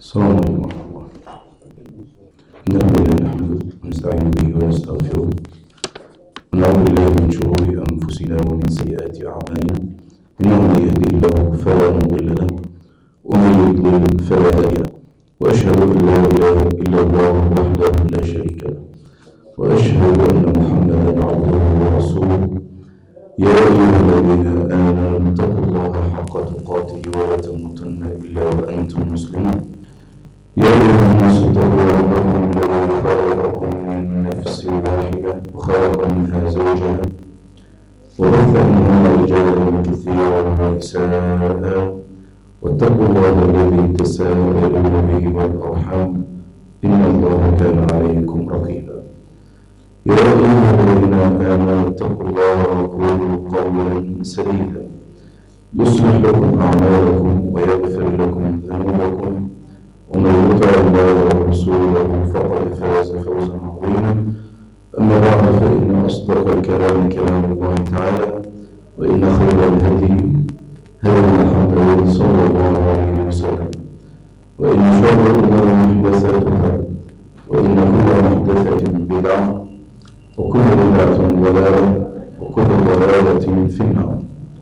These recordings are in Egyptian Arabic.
السلام عليكم ورحمة الله إن الحمد لله نحمده ونستعين به ونستغفره ونعوذ بالله من شرور أنفسنا ومن سيئات أعمالنا إنه من يهدي الله فلا مضل له ومن يضلل فلا هادي له وأشهد أن لا إله إلا الله وحده لا شريك له وأشهد أن محمدا عبده ورسوله يا أيها الذين آمنوا اتقوا الله حق تقاته ولا تموتن إلا وأنتم مسلمون يا أيها الناس اتقوا ربكم الذي خلقكم من نفس واحدة وخلق منها زوجها وبث منهما رجالا كثيرا ونساء واتقوا الله الذي تساءلون به والأرحام إن الله كان عليكم رقيبا يا أيها الذين آمنوا اتقوا الله وقولوا قولا سديدا يصلح لكم أعمالكم ويغفر لكم ذنوبكم ومن يطع الله ورسوله فقد فاز فوزا عظيما أما بعد فإن أصدق الكلام كلام الله تعالى وإن خير الهدي هدي محمد صلى الله عليه وسلم وإن شر الأمور محدثاتها وإن كل محدثة بدعة وكل بدعة ضلالة وكل ضلالة في النار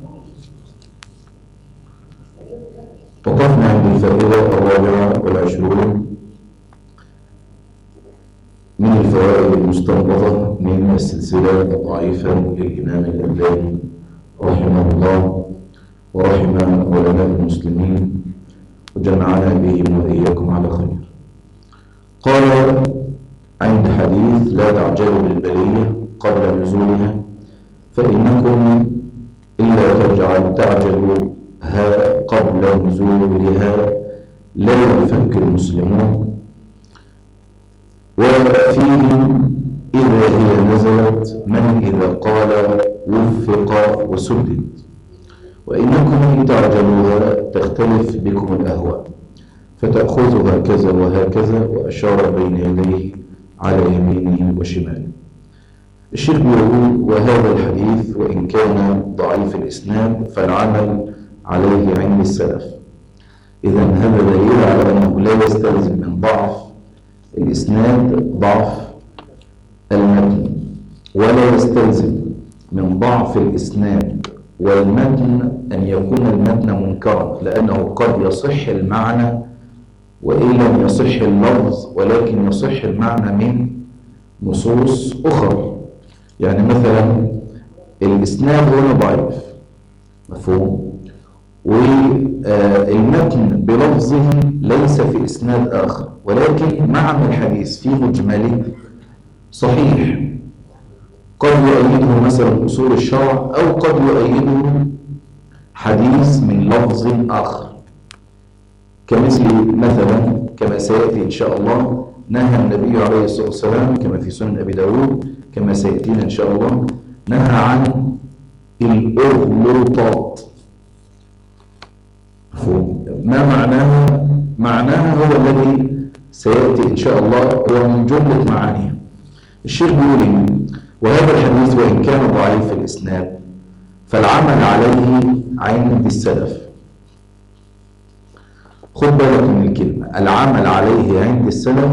وقفنا عند الفائدة الرابعة والعشرون من الفوائد المستنبطة من السلسلة الضعيفة للإمام الألباني رحمه الله ورحم علماء المسلمين وجمعنا بهم وإياكم على خير قال عند حديث لا تعجلوا بالبلية قبل نزولها فإنكم إلا تجعل تعجلوا ها قبل نزولها لا يفكر المسلمون وفيه إذا هي نزلت من إذا قال وفق وسدد وإنكم إن تعجلوها تختلف بكم الأهواء فتأخذها كذا وهكذا وأشار بين يديه على يمينه وشماله الشيخ يقول وهذا الحديث وإن كان ضعيف الإسناد فالعمل عليه عند السلف إذا هذا دليل على أنه لا يستلزم من ضعف الإسناد ضعف المتن ولا يستلزم من ضعف الإسناد والمتن أن يكون المتن منكرا لأنه قد يصح المعنى وإن لم يصح اللفظ ولكن يصح المعنى من نصوص أخرى يعني مثلا الإسناد هنا ضعيف مفهوم والمتن بلفظه ليس في إسناد آخر ولكن معنى الحديث في مجمله صحيح قد يؤيده مثلا أصول الشرع أو قد يؤيده حديث من لفظ آخر كمثل مثلا كما سيأتي إن شاء الله نهى النبي عليه الصلاة والسلام كما في سنن أبي داود كما سيأتينا إن شاء الله نهى عن الأغلوطات ما معناها معناها هو الذي سيأتي إن شاء الله هو من جملة معانيها الشيخ بيقول وهذا الحديث وإن كان ضعيف الإسناد فالعمل عليه عند السلف خد بالك من الكلمة العمل عليه عند السلف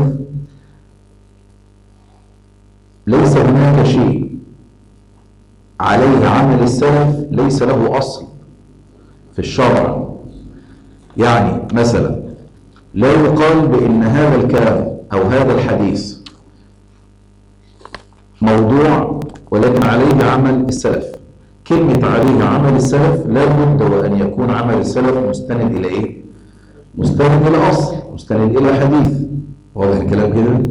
ليس هناك شيء عليه عمل السلف ليس له أصل في الشرع يعني مثلا لا يقال بأن هذا الكلام أو هذا الحديث موضوع ولكن عليه عمل السلف كلمة عليه عمل السلف لا بد وأن يكون عمل السلف مستند إلى إيه؟ مستند إلى أصل مستند إلى حديث واضح الكلام كده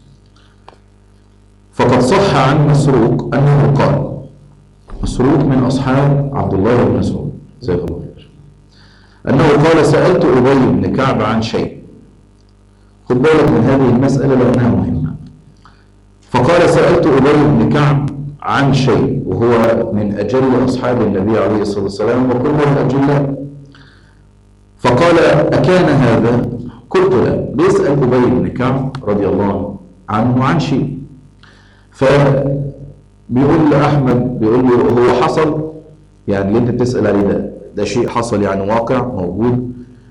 فقد صح عن مسروق أنه قال مسروق من أصحاب عبد الله بن مسعود زي الله أنه قال سألت أبي بن كعب عن شيء خد بالك من هذه المسألة لأنها مهمة فقال سألت أبي بن كعب عن شيء وهو من أجل أصحاب النبي عليه الصلاة والسلام وكلهم أجلاء فقال أكان هذا قلت لا بيسأل أبي بن كعب رضي الله عنه عن شيء فبيقول لأحمد بيقول له هو حصل يعني اللي انت بتسأل عليه ده ده شيء حصل يعني واقع موجود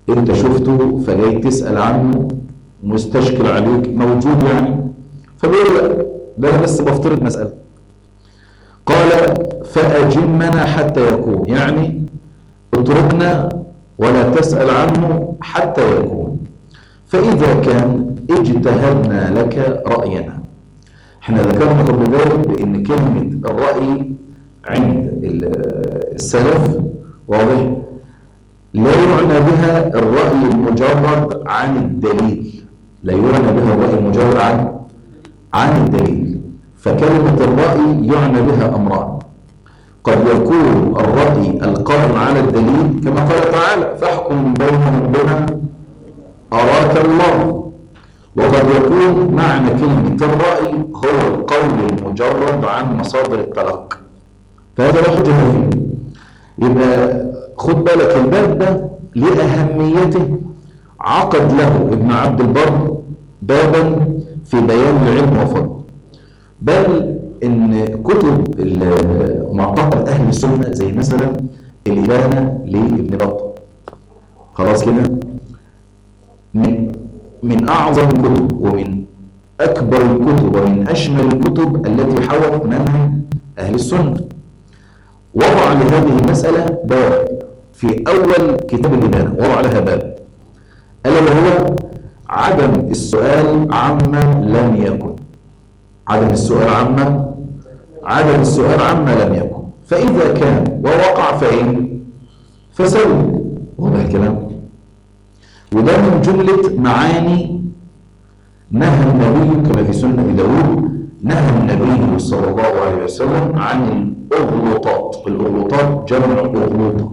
انت شفته فجاي تسأل عنه مستشكل عليك موجود يعني فبيقول لا ده انا بس بفترض مسألة قال فأجمنا حتى يكون يعني اتركنا ولا تسأل عنه حتى يكون فإذا كان اجتهدنا لك رأينا احنا ذكرنا قبل ذلك بأن كلمة الرأي عند السلف واضح لا يعنى بها الرأي المجرد عن الدليل لا يعنى بها الرأي المجرد عن عن الدليل فكلمة الرأي يعنى بها أمران قد يكون الرأي القائم على الدليل كما قال تعالى فاحكم بينهم بما أراك الله وقد يكون معنى كلمة الرأي هو القول المجرد عن مصادر التلقي فهذا لا حجة فيه يبقى خد بالك الباب ده لأهميته عقد له ابن عبد البر بابا في بيان العلم وفضله بل ان كتب معتقد اهل السنه زي مثلا الابانه لابن بطه خلاص كده من من اعظم الكتب ومن اكبر الكتب ومن اشمل الكتب التي حوت منهج اهل السنه وضع لهذه المساله باب في اول كتاب الابانه وضع لها باب الا وهو عدم السؤال عما لم يكن عدم السؤال عما عدم السؤال عما لم يكن فإذا كان ووقع فإن فسوي واضح الكلام وده من جملة معاني نهى النبي كما في سنة داود نهى النبي صلى الله عليه وسلم عن الأغلطات الأغلطات جمع أغلوطة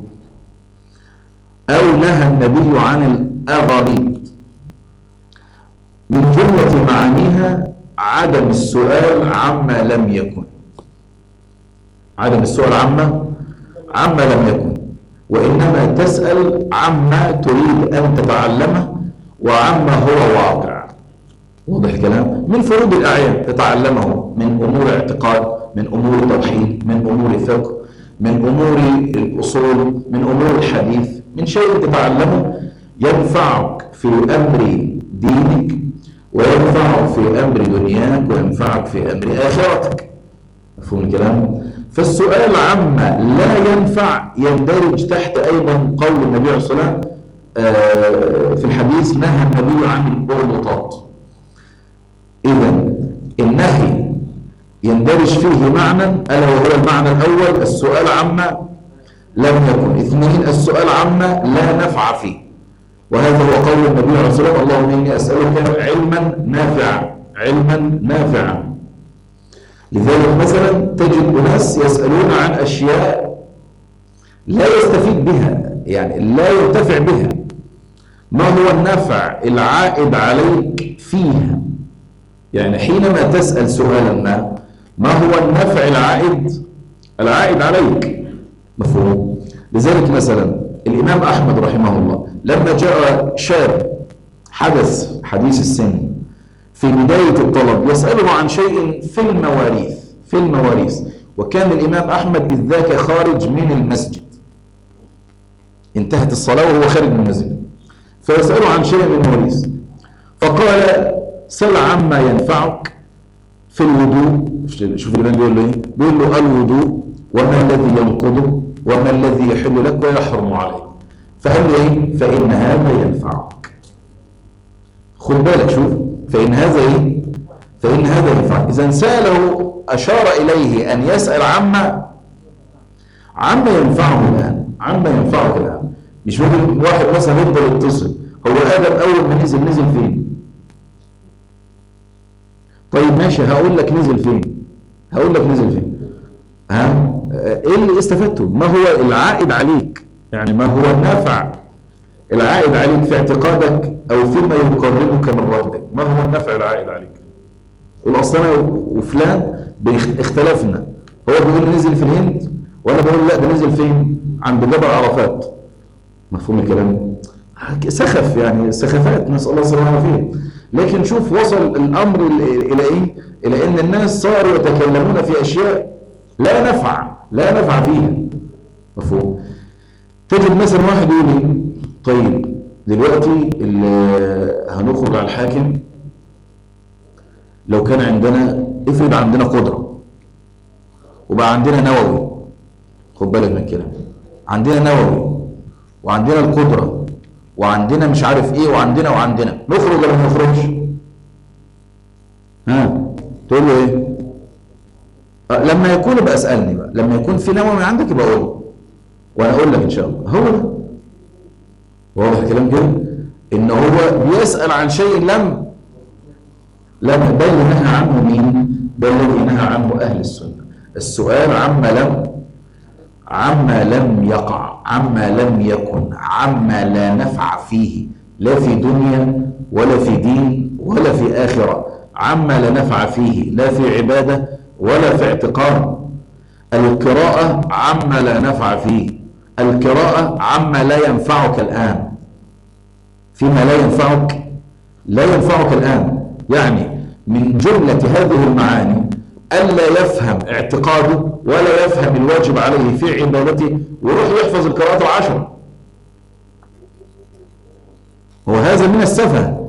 أو نهى النبي عن الأغاليط من جملة معانيها عدم السؤال عما لم يكن عدم السؤال عما عما لم يكن وإنما تسأل عما تريد أن تتعلمه وعما هو واقع واضح الكلام من فروض الأعيان تتعلمه من أمور اعتقاد من أمور توحيد من أمور فقه من أمور الأصول من أمور الحديث من شيء تتعلمه ينفعك في أمر دينك وينفعك في أمر دنياك وينفعك في أمر آخرتك مفهوم الكلام؟ فالسؤال عما لا ينفع يندرج تحت أيضا قول النبي عليه الصلاة والسلام آه، في الحديث نهى النبي عن البرمطات إذا النهي يندرج فيه معنى ألا وهو المعنى الأول السؤال عما لم يكن اثنين السؤال عما لا نفع فيه وهذا هو قول النبي عليه الصلاة والسلام اللهم إني أسألك علما نافعا علما نافعا لذلك مثلا تجد أناس يسألون عن أشياء لا يستفيد بها يعني لا ينتفع بها ما هو النفع العائد عليك فيها يعني حينما تسأل سؤالا ما ما هو النفع العائد العائد عليك مفهوم لذلك مثلا الإمام أحمد رحمه الله لما جاء شاب حدث حديث السن في بداية الطلب يسأله عن شيء في المواريث في المواريث وكان الإمام أحمد إذ ذاك خارج من المسجد انتهت الصلاة وهو خارج من المسجد فيسأله عن شيء من المواريث فقال سل عما ينفعك في الوضوء شوف الإمام بيقول له إيه بيقول له الوضوء وما الذي ينقضه وما الذي يحل لك ويحرم عليك فقال له ايه فإن هذا ينفعك خد بالك شوف فإن هذا ايه فإن هذا ينفعك إذا سأله أشار إليه أن يسأل عما عما ينفعه الآن عما ينفعه الآن مش ممكن واحد مثلا يفضل يتصل هو آدم أول ما نزل نزل فين طيب ماشي هقول لك نزل فين هقول لك نزل فين ها ايه اللي استفدته ما هو العائد عليك يعني ما هو النفع العائد عليك في اعتقادك او فيما يقربك من ربك ما هو النفع العائد عليك يقول اصل انا وفلان اختلفنا هو بيقول نزل في الهند وانا بقول لا ده نزل فين عند جبل عرفات مفهوم الكلام سخف يعني سخفات نسال الله السلامه والعافيه لكن شوف وصل الامر الى ايه الى ان الناس صاروا يتكلمون في اشياء لا نفع لا نفع فيها مفهوم تجد مثلا واحد يقول لي طيب دلوقتي اللي هنخرج على الحاكم لو كان عندنا افرض عندنا قدرة وبقى عندنا نووي خد بالك من الكلام عندنا نووي وعندنا القدرة وعندنا مش عارف ايه وعندنا وعندنا نخرج ولا ما نخرجش ها تقول له ايه آه، لما يكون يبقى اسالني بقى لما يكون في نووي عندك يبقى قول لي. وانا اقول لك ان شاء الله هو ده واضح الكلام كده ان هو بيسال عن شيء لم لم ده اللي نهى عنه مين ده الذي نهى عنه اهل السنه السؤال عما لم عما لم يقع عما لم يكن عما لا نفع فيه لا في دنيا ولا في دين ولا في آخرة عما لا نفع فيه لا في عبادة ولا في اعتقاد القراءة عما لا نفع فيه القراءة عما لا ينفعك الآن فيما لا ينفعك لا ينفعك الآن يعني من جملة هذه المعاني ألا يفهم اعتقاده ولا يفهم الواجب عليه في عبادته ويروح يحفظ القراءات العشر هو هذا من السفه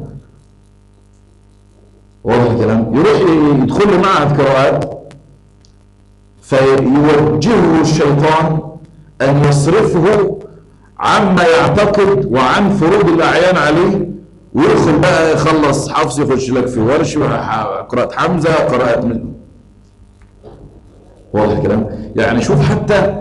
واضح الكلام يروح يدخل له معهد قراءات فيوجهه الشيطان أن يصرفه عما يعتقد وعن فروض الأعيان عليه ويدخل بقى يخلص حفظ يخش لك في ورش قراءة حمزة قراءة من واضح الكلام يعني شوف حتى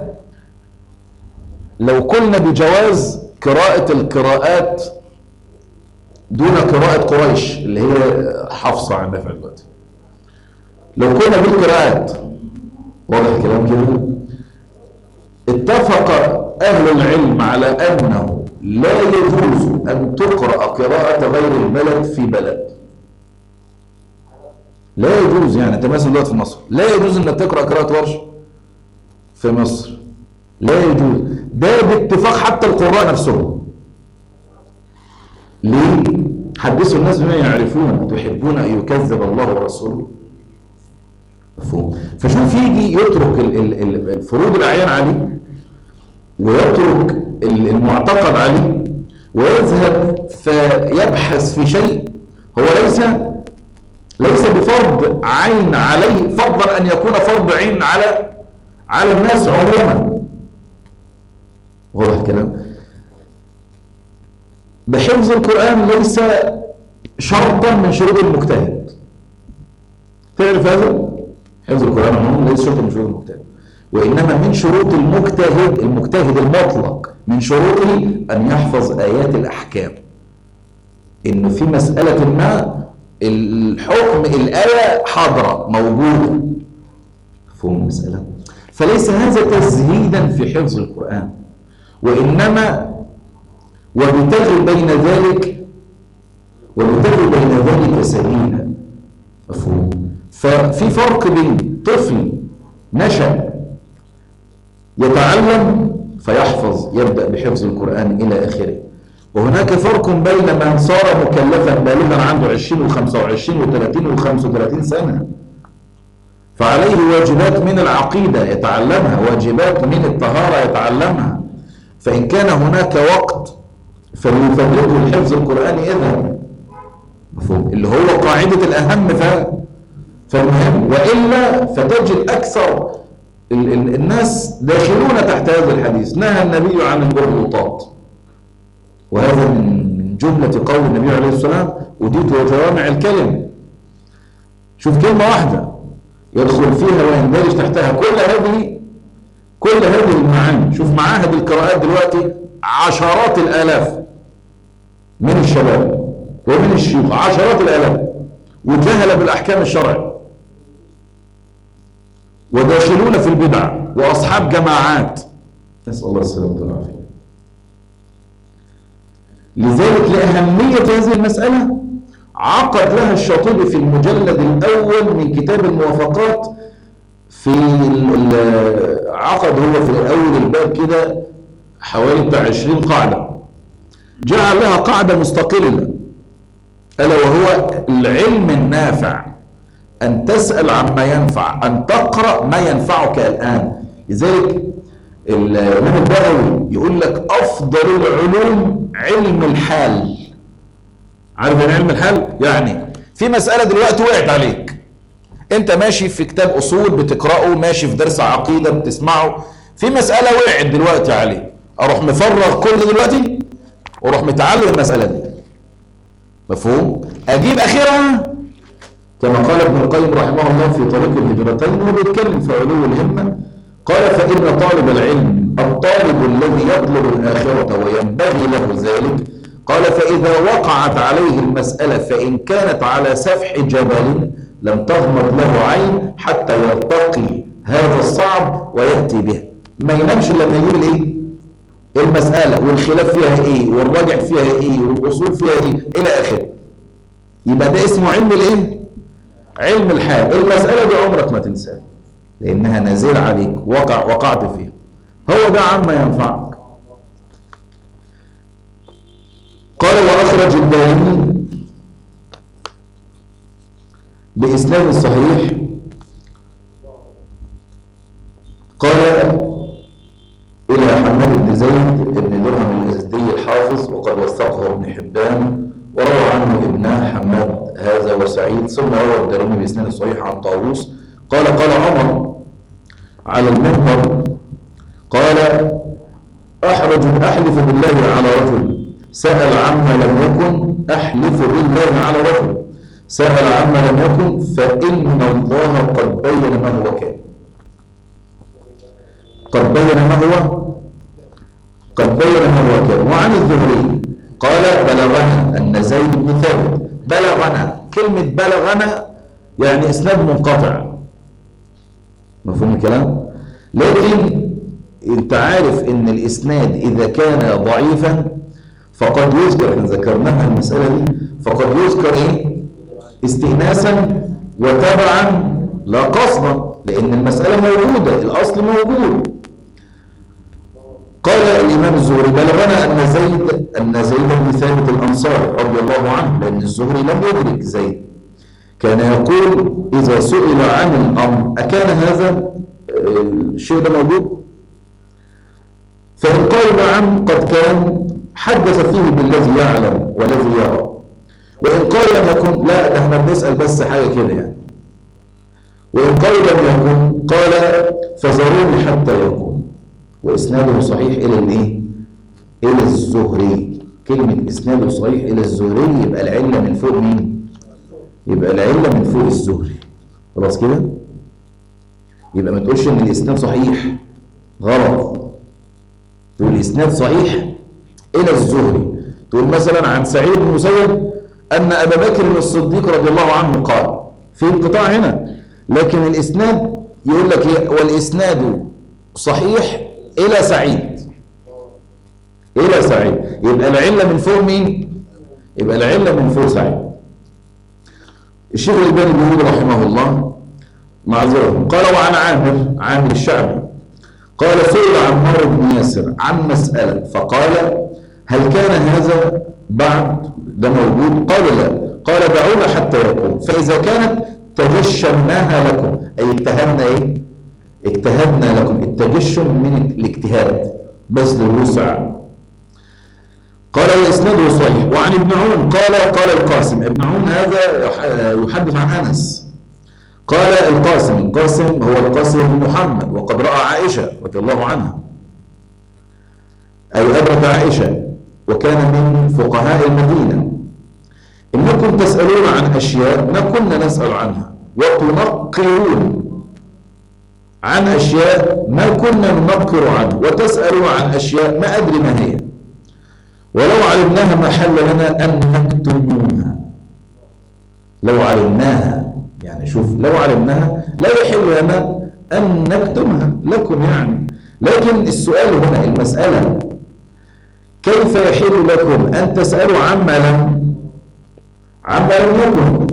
لو قلنا بجواز قراءة القراءات دون قراءة قريش اللي هي حفصة عندنا في دلوقتي لو قلنا بالقراءات واضح الكلام كده اتفق أهل العلم على أنه لا يجوز أن تقرأ قراءة غير البلد في بلد لا يجوز يعني انت مثلا دلوقتي في مصر لا يجوز انك تقرا قراءه ورش في مصر لا يجوز ده باتفاق حتى القراء نفسهم ليه حدثوا الناس بما يعرفون تحبون ان يكذب الله ورسوله مفهوم فشوف يجي يترك ال- ال- ال- الفروض الاعيان عليه ويترك ال- المعتقد عليه ويذهب فيبحث في شيء هو ليس ليس بفرض عين عليه فضلا ان يكون فرض عين على على الناس عموما واضح الكلام بحفظ القرآن ليس شرطا من شروط المجتهد تعرف هذا؟ حفظ القرآن عموما ليس شرطا من شروط المجتهد وإنما من شروط المجتهد المجتهد المطلق من شروطه أن يحفظ آيات الأحكام إنه في مسألة ما الحكم الآية حاضرة موجودة مفهوم المسألة فليس هذا تزهيدا في حفظ القرآن وإنما وبتغي بين ذلك وبتغي بين ذلك سبيلا مفهوم ففي فرق بين طفل نشأ يتعلم فيحفظ يبدأ بحفظ القرآن إلى آخره وهناك فرق بين من صار مكلفا بالغا عنده 20 و25 و30 و35 سنة فعليه واجبات من العقيدة يتعلمها واجبات من الطهارة يتعلمها فإن كان هناك وقت فليفرده الحفظ القرآني إذا مفهوم اللي هو قاعدة الأهم ف... فالمهم وإلا فتجد أكثر ال... ال... الناس داخلون تحت هذا الحديث نهى النبي عن البرلوطات وهذا من من جملة قول النبي عليه السلام أديت وجوامع الكلم شوف كلمة واحدة يدخل فيها ويندرج تحتها كل هذه كل هذه المعاني شوف معاهد القراءات دلوقتي عشرات الآلاف من الشباب ومن الشيوخ عشرات الآلاف وجهل بالأحكام الشرعية وداخلون في البدع وأصحاب جماعات نسأل الله السلامة والعافية لذلك لأهمية هذه المسألة عقد لها الشاطبي في المجلد الأول من كتاب الموافقات في عقد هو في أول الباب كده حوالي بتاع 20 قاعدة جعل لها قاعدة مستقلة ألا وهو العلم النافع أن تسأل عما ينفع أن تقرأ ما ينفعك الآن لذلك الإمام البغوي يقول لك أفضل العلوم علم الحال عارف يعني علم الحال؟ يعني في مسألة دلوقتي وقعت عليك أنت ماشي في كتاب أصول بتقرأه ماشي في درس عقيدة بتسمعه في مسألة وقعت دلوقتي عليك أروح مفرغ كل ده دلوقتي وأروح متعلم المسألة دي مفهوم؟ أجيب أخيرا كما قال ابن القيم رحمه الله في طريق الهجرتين وهو بيتكلم في علو الهمة قال فإن طالب العلم الطالب الذي يطلب الآخرة وينبغي له ذلك قال فإذا وقعت عليه المسألة فإن كانت على سفح جبل لم تغمض له عين حتى يرتقي هذا الصعب ويأتي به ما ينامش لما يقول الايه المسألة والخلاف فيها ايه والراجع فيها ايه والأصول فيها ايه إلى آخره يبقى ده اسمه علم الايه علم الحال المسألة دي عمرك ما تنساها لأنها نازلة عليك وقع وقعت فيها هو ده عما ينفعك قال وأخرج الدارمي بإسناد صحيح قال إلى حماد بن زيد بن درهم الأزدي الحافظ وقد وثقه ابن حبان وروى عنه ابن حماد هذا وسعيد ثم روى الدارمي بإسناد صحيح عن طاووس قال قال عمر على المنبر قال أحرج أحلف بالله على رجل سأل عما لم يكن أحلف بالله على رجل سأل عما لم يكن فإن الله قد بين ما هو كان قد بين ما هو قد بين ما هو كان وعن الزهري قال بلغنا أن زيد بن ثابت بلغنا كلمة بلغنا يعني إسناد منقطع مفهوم الكلام لكن انت عارف ان الاسناد اذا كان ضعيفا فقد يذكر احنا ذكرناها المساله دي فقد يذكر ايه استئناسا وتبعا لا قصدا لان المساله موجوده الاصل موجود قال الامام الزهري بلغنا ان زيد ان زيد بن ثابت الانصاري رضي الله عنه لان الزهري لم يدرك زيد كان يقول اذا سئل عن الامر اكان هذا الشيء ده موجود فإن قال نعم قد كان حدث فيه بالذي يعلم والذي يرى وإن قال لم يكن لا ده احنا بنسأل بس حاجة كده يعني وإن قال لم يكن قال فزروني حتى يكون وإسناده صحيح إلى الإيه؟ إلى الزهري كلمة إسناده صحيح إلى الزهري يبقى العلة من فوق مين؟ يبقى العلة من فوق الزهري خلاص كده؟ يبقى ما تقولش ان الاسناد صحيح غلط تقول الاسناد صحيح الى الزهري تقول مثلا عن سعيد بن المسيب ان ابا بكر الصديق رضي الله عنه قال في انقطاع هنا لكن الاسناد يقول لك ايه والاسناد صحيح الى سعيد الى سعيد يبقى العله من فوق مين يبقى العله من فوق سعيد الشيخ الالباني بيقول رحمه الله معذرة قال وعن عامر عامر الشعبي قال سئل عمار بن ياسر عن مسألة فقال هل كان هذا بعد ده موجود قال لا قال دعونا حتى يكون فإذا كانت تجشمناها لكم أي اجتهدنا إيه اجتهدنا لكم التجشم من الاجتهاد بذل الوسع قال وإسناده صحيح وعن ابن عون قال قال القاسم ابن عون هذا يحدث عن أنس قال القاسم القاسم هو القاسم بن محمد وقد رأى عائشة رضي الله عنها أي أدرك عائشة وكان من فقهاء المدينة إنكم تسألون عن أشياء ما كنا نسأل عنها وتنقرون عن أشياء ما كنا ننقر عنه وتسألون عن أشياء ما أدري ما هي ولو علمناها ما حل لنا أن نكتموها لو علمناها يعني شوف لو علمناها لا يحل لنا أن نكتمها لكم يعني لكن السؤال هنا المسألة كيف يحل لكم أن تسألوا عما لم عما لم يكن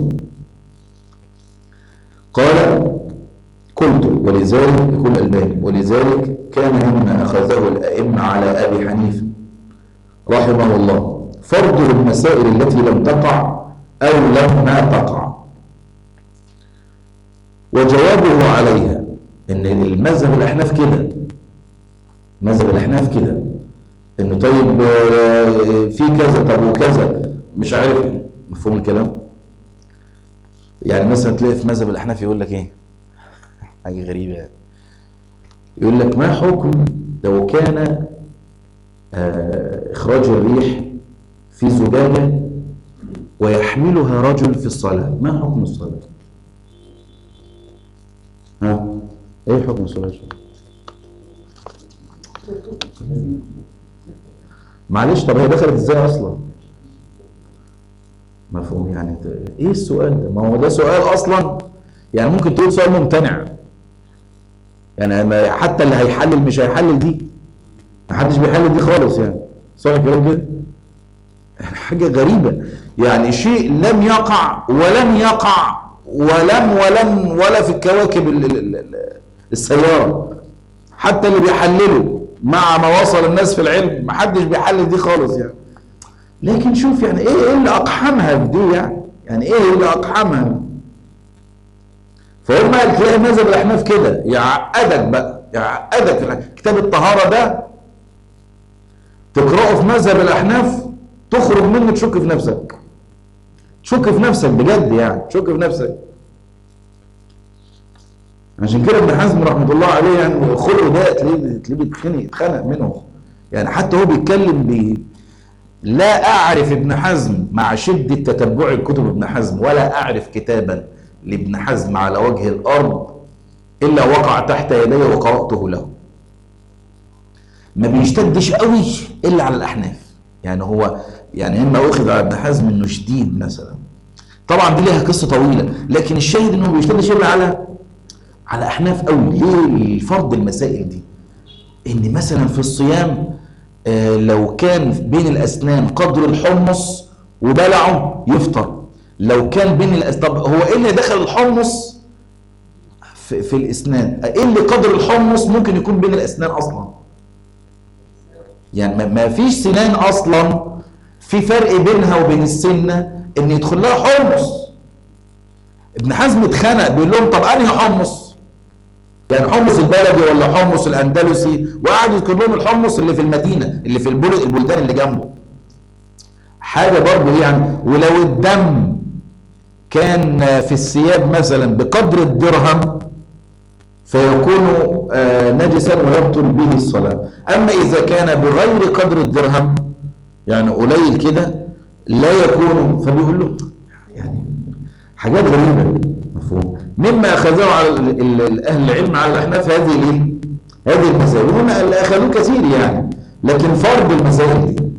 قال قلت ولذلك يقول الباني ولذلك كان مما أخذه الأئمة على أبي حنيفة رحمه الله فرض المسائل التي لم تقع أو لم ما تقع وجوابه عليها ان المذهب الاحناف كده مذهب الأحناف كده إنه طيب آه، في كذا طب وكذا مش عارف إيه. مفهوم الكلام يعني مثلا تلاقي في مذهب الأحناف يقول لك إيه حاجة غريبة يعني يقول لك ما حكم لو كان آه، إخراج الريح في زجاجة ويحملها رجل في الصلاة ما حكم الصلاة ها ايه حكم الصلاة معلش طب هي دخلت ازاي اصلا مفهوم يعني ت- ايه السؤال ده ما هو ده سؤال اصلا يعني ممكن تقول سؤال ممتنع يعني ما- حتى اللي هيحلل مش هيحلل دي محدش بيحلل دي خالص يعني صح الكلام كده يعني حاجة غريبة يعني شيء لم يقع ولم يقع ولم ولم ولا في الكواكب ال- ال- ال- السيارة حتى اللي بيحللوا مع ما وصل الناس في العلم محدش بيحلل دي خالص يعني لكن شوف يعني ايه ايه اللي اقحمها في دي يعني يعني ايه اللي اقحمها فهم تلاقي مذهب الاحناف كده يعقدك بقى يعقدك في الح- كتاب الطهارة ده تقرأه في مذهب الأحناف تخرج منه تشك في نفسك تشك في نفسك بجد يعني تشك في نفسك عشان كده ابن حزم رحمة الله عليه يعني خلقه ده تلاقيه تلاقيه بيتخنق يتخنق منه يعني حتى هو بيتكلم بي لا أعرف ابن حزم مع شدة تتبع كتب ابن حزم ولا أعرف كتابا لابن حزم على وجه الأرض إلا وقع تحت يدي وقرأته له ما بيشتدش قوي الا على الاحناف يعني هو يعني اما اخذ على ابن حزم انه شديد مثلا طبعا دي ليها قصه طويله لكن الشاهد انه ما بيشتدش الا على على احناف قوي ليه فرض المسائل دي ان مثلا في الصيام آه لو كان بين الاسنان قدر الحمص وبلعه يفطر لو كان بين الأس... طب هو ايه اللي دخل الحمص في, في الاسنان ايه اللي قدر الحمص ممكن يكون بين الاسنان اصلا يعني ما- ما فيش سنان اصلا في فرق بينها وبين السنه ان يدخل لها حمص ابن حزم اتخنق بيقول لهم طب انهي حمص يعني حمص البلدي ولا حمص الاندلسي وقعد يذكر لهم الحمص اللي في المدينه اللي في البلد البلدان اللي جنبه حاجه برضه يعني ولو الدم كان في الثياب مثلا بقدر الدرهم فيكون آه، نجسا ويبطل به الصلاة أما إذا كان بغير قدر الدرهم يعني قليل كده لا يكون فبيقول له يعني حاجات غريبة مفهوم مما أخذه على ال- ال- ال- أهل العلم على الأحناف هذه الإيه؟ هذه المسائل وهم اللي أخذوه كثير يعني لكن فرض المسائل دي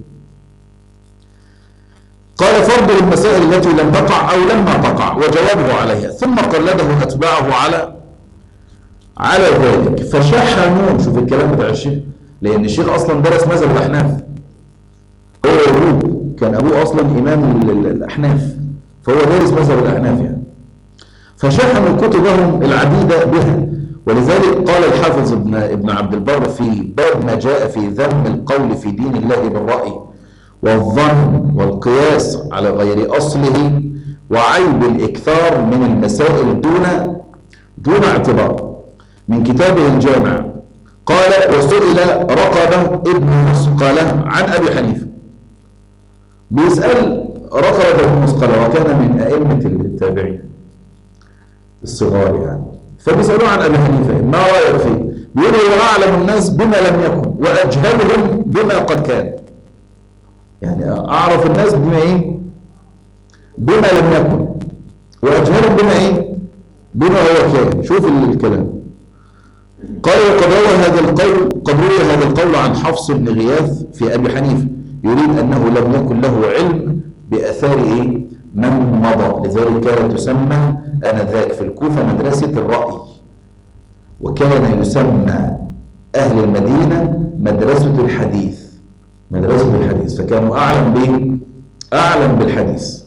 قال فرض المسائل التي لم تقع أو لما تقع وجوابه عليها ثم قلده أتباعه على على ذلك فشحنوا شوف الكلام بتاع الشيخ لان الشيخ اصلا درس مذهب الاحناف هو ابوه كان ابوه اصلا امام ال- ال- الاحناف فهو دارس مذهب الاحناف يعني فشحنوا كتبهم العديده بها ولذلك قال الحافظ ابن ابن عبد البر في باب ما جاء في ذم القول في دين الله بالراي والظن والقياس على غير اصله وعيب الاكثار من المسائل دون دون اعتبار من كتابه الجامع قال وسئل رقبة ابن مسقلة عن أبي حنيفة بيسأل رقبة ابن مسقلة وكان من أئمة التابعين الصغار يعني فبيسألوه عن أبي حنيفة ما رأيك فيه بيقول هو أعلم الناس بما لم يكن وأجهلهم بما قد كان يعني أعرف الناس بما إيه بما لم يكن وأجهلهم بما إيه بما هو كان شوف الكلام قال وقد روى هذا القول قد روي هذا القول عن حفص بن غياث في ابي حنيفه يريد انه لم يكن له علم باثار ايه من مضى لذلك كانت تسمى انذاك في الكوفه مدرسه الراي وكان يسمى اهل المدينه مدرسه الحديث مدرسه الحديث فكانوا اعلم به اعلم بالحديث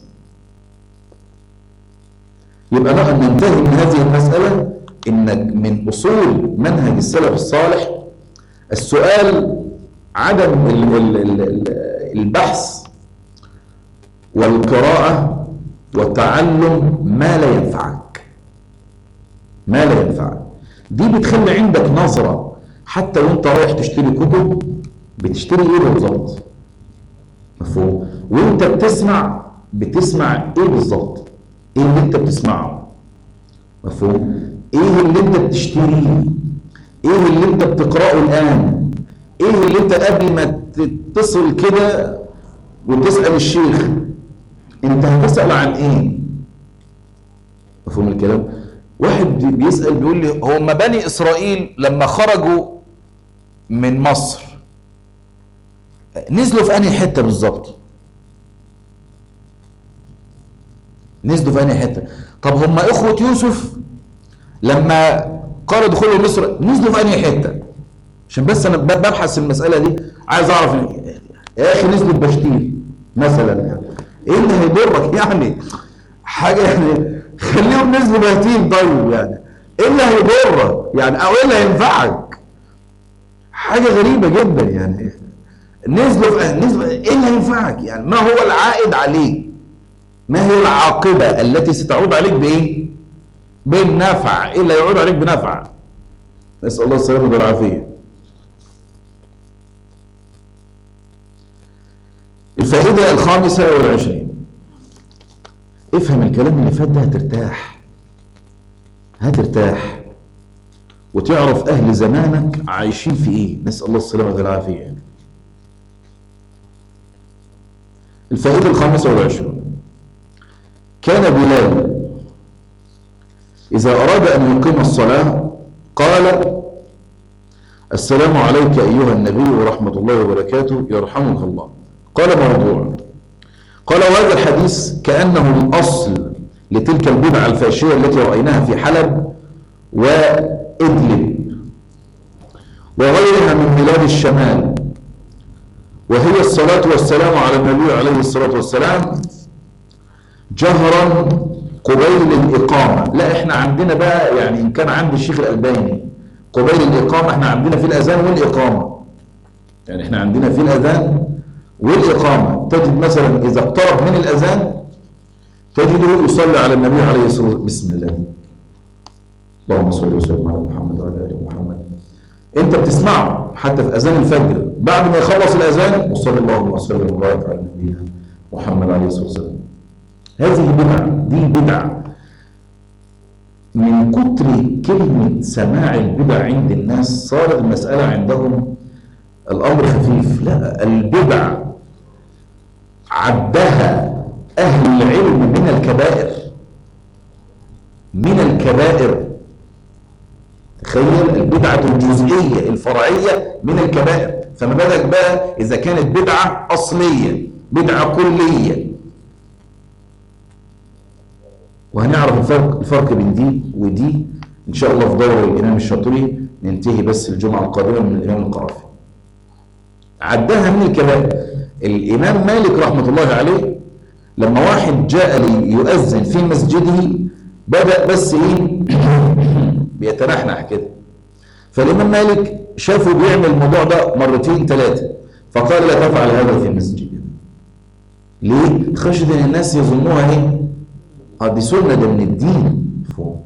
يبقى نقدر ننتهي من هذه المساله ان من اصول منهج السلف الصالح السؤال عدم ال- ال- ال- ال- البحث والقراءة وتعلم ما لا ينفعك ما لا ينفعك دي بتخلي عندك نظرة حتى وانت رايح تشتري كتب بتشتري ايه بالظبط مفهوم وانت بتسمع بتسمع ايه بالظبط ايه اللي انت بتسمعه مفهوم ايه اللي انت بتشتريه ايه اللي انت بتقراه الان ايه اللي انت قبل ما تتصل كده وتسال الشيخ انت هتسال عن ايه مفهوم الكلام واحد بيسال بيقول لي هم بني اسرائيل لما خرجوا من مصر نزلوا في انهي حته بالظبط نزلوا في انهي حته طب هم اخوه يوسف لما قال دخولوا مصر نزلوا في انهي حته عشان بس انا ببحث المساله دي عايز اعرف يا اخي نزلوا في بشتيل مثلا يعني ايه اللي هيضرك يعني حاجه يعني خليهم نزلوا بهتين طيب يعني ايه اللي هيضرك يعني او ايه اللي هينفعك حاجه غريبه جدا يعني نزلوا في نزلوا ايه اللي هينفعك يعني ما هو العائد عليك ما هي العاقبه التي ستعود عليك بايه بالنفع ايه اللي هيعود عليك بنفع نسال الله السلامه والعافيه الفائده الخامسه والعشرين افهم الكلام اللي فات ده هترتاح هترتاح وتعرف اهل زمانك عايشين في ايه نسال الله السلامه والعافيه الفائده الخامسه والعشرون كان بلال اذا اراد ان يقيم الصلاه قال السلام عليك ايها النبي ورحمه الله وبركاته يرحمك الله قال موضوع قال وهذا الحديث كأنه الأصل لتلك البدعة الفاشية التي رأيناها في حلب وإدلب وغيرها من بلاد الشمال وهي الصلاة والسلام على النبي عليه الصلاة والسلام جهرا قبيل الإقامة لا احنا عندنا بقى يعني إن كان عند الشيخ الألباني قبيل الإقامة احنا عندنا في الأذان والإقامة يعني احنا عندنا في الأذان والإقامة تجد مثلا إذا اقترب من الأذان تجده يصلي على النبي عليه الصلاة والسلام بسم الله اللهم صل وسلم على محمد وعلى آل محمد أنت بتسمعه حتى في أذان الفجر بعد ما يخلص الأذان وصلى الله وسلم وبارك على نبينا محمد عليه الصلاة والسلام هذه بدعة دي بدعة من كتر كلمة سماع البدع عند الناس صار المسألة عندهم الأمر خفيف لا البدع عدها أهل العلم من الكبائر من الكبائر تخيل البدعة الجزئية الفرعية من الكبائر فما بالك بقى إذا كانت بدعة أصلية بدعة كلية وهنعرف الفرق الفرق بين دي ودي إن شاء الله في دور الإمام الشاطبي ننتهي بس الجمعة القادمة من الإمام القرافي عدها من الكبائر الإمام مالك رحمة الله عليه لما واحد جاء ليؤذن في مسجده بدأ بس إيه بيتنحنح كده فالإمام مالك شافه بيعمل الموضوع ده مرتين ثلاثة فقال لا تفعل هذا في المسجد ليه؟ خشية ان الناس يظنوها ايه؟ اه دي سنة ده من الدين فوق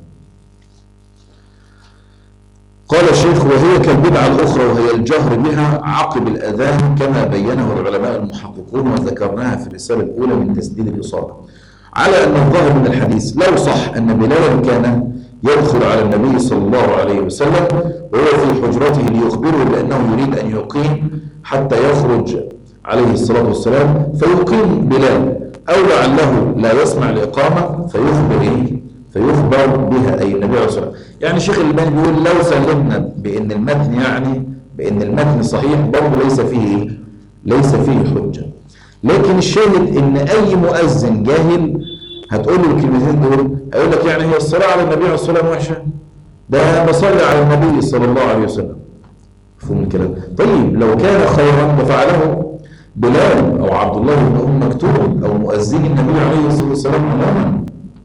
قال الشيخ وهي كالبدعة الأخرى وهي الجهر بها عقب الأذان كما بينه العلماء المحققون وذكرناها في الرسالة الأولى من تسديد الإصابة على أن الظاهر من الحديث لو صح أن بلالا كان يدخل على النبي صلى الله عليه وسلم وهو في حجرته ليخبره بأنه يريد أن يقيم حتى يخرج عليه الصلاة والسلام فيقيم بلال أو لعله لا يسمع الإقامة فيخبر إيه؟ فيخبر بها أي النبي عليه الصلاة والسلام يعني الشيخ الألباني بيقول لو سلمنا بأن المتن يعني بأن المتن صحيح برضه ليس فيه ليس فيه حجة لكن الشاهد ان اي مؤذن جاهل هتقول له الكلمتين دول هيقول لك يعني هي الصلاه على النبي عليه الصلاه والسلام وحشه ده بصلي على النبي صلى الله عليه وسلم مفهوم الكلام طيب لو كان خيرا لفعله بلال او عبد الله بن ام مكتوم او مؤذن النبي عليه الصلاه والسلام عموما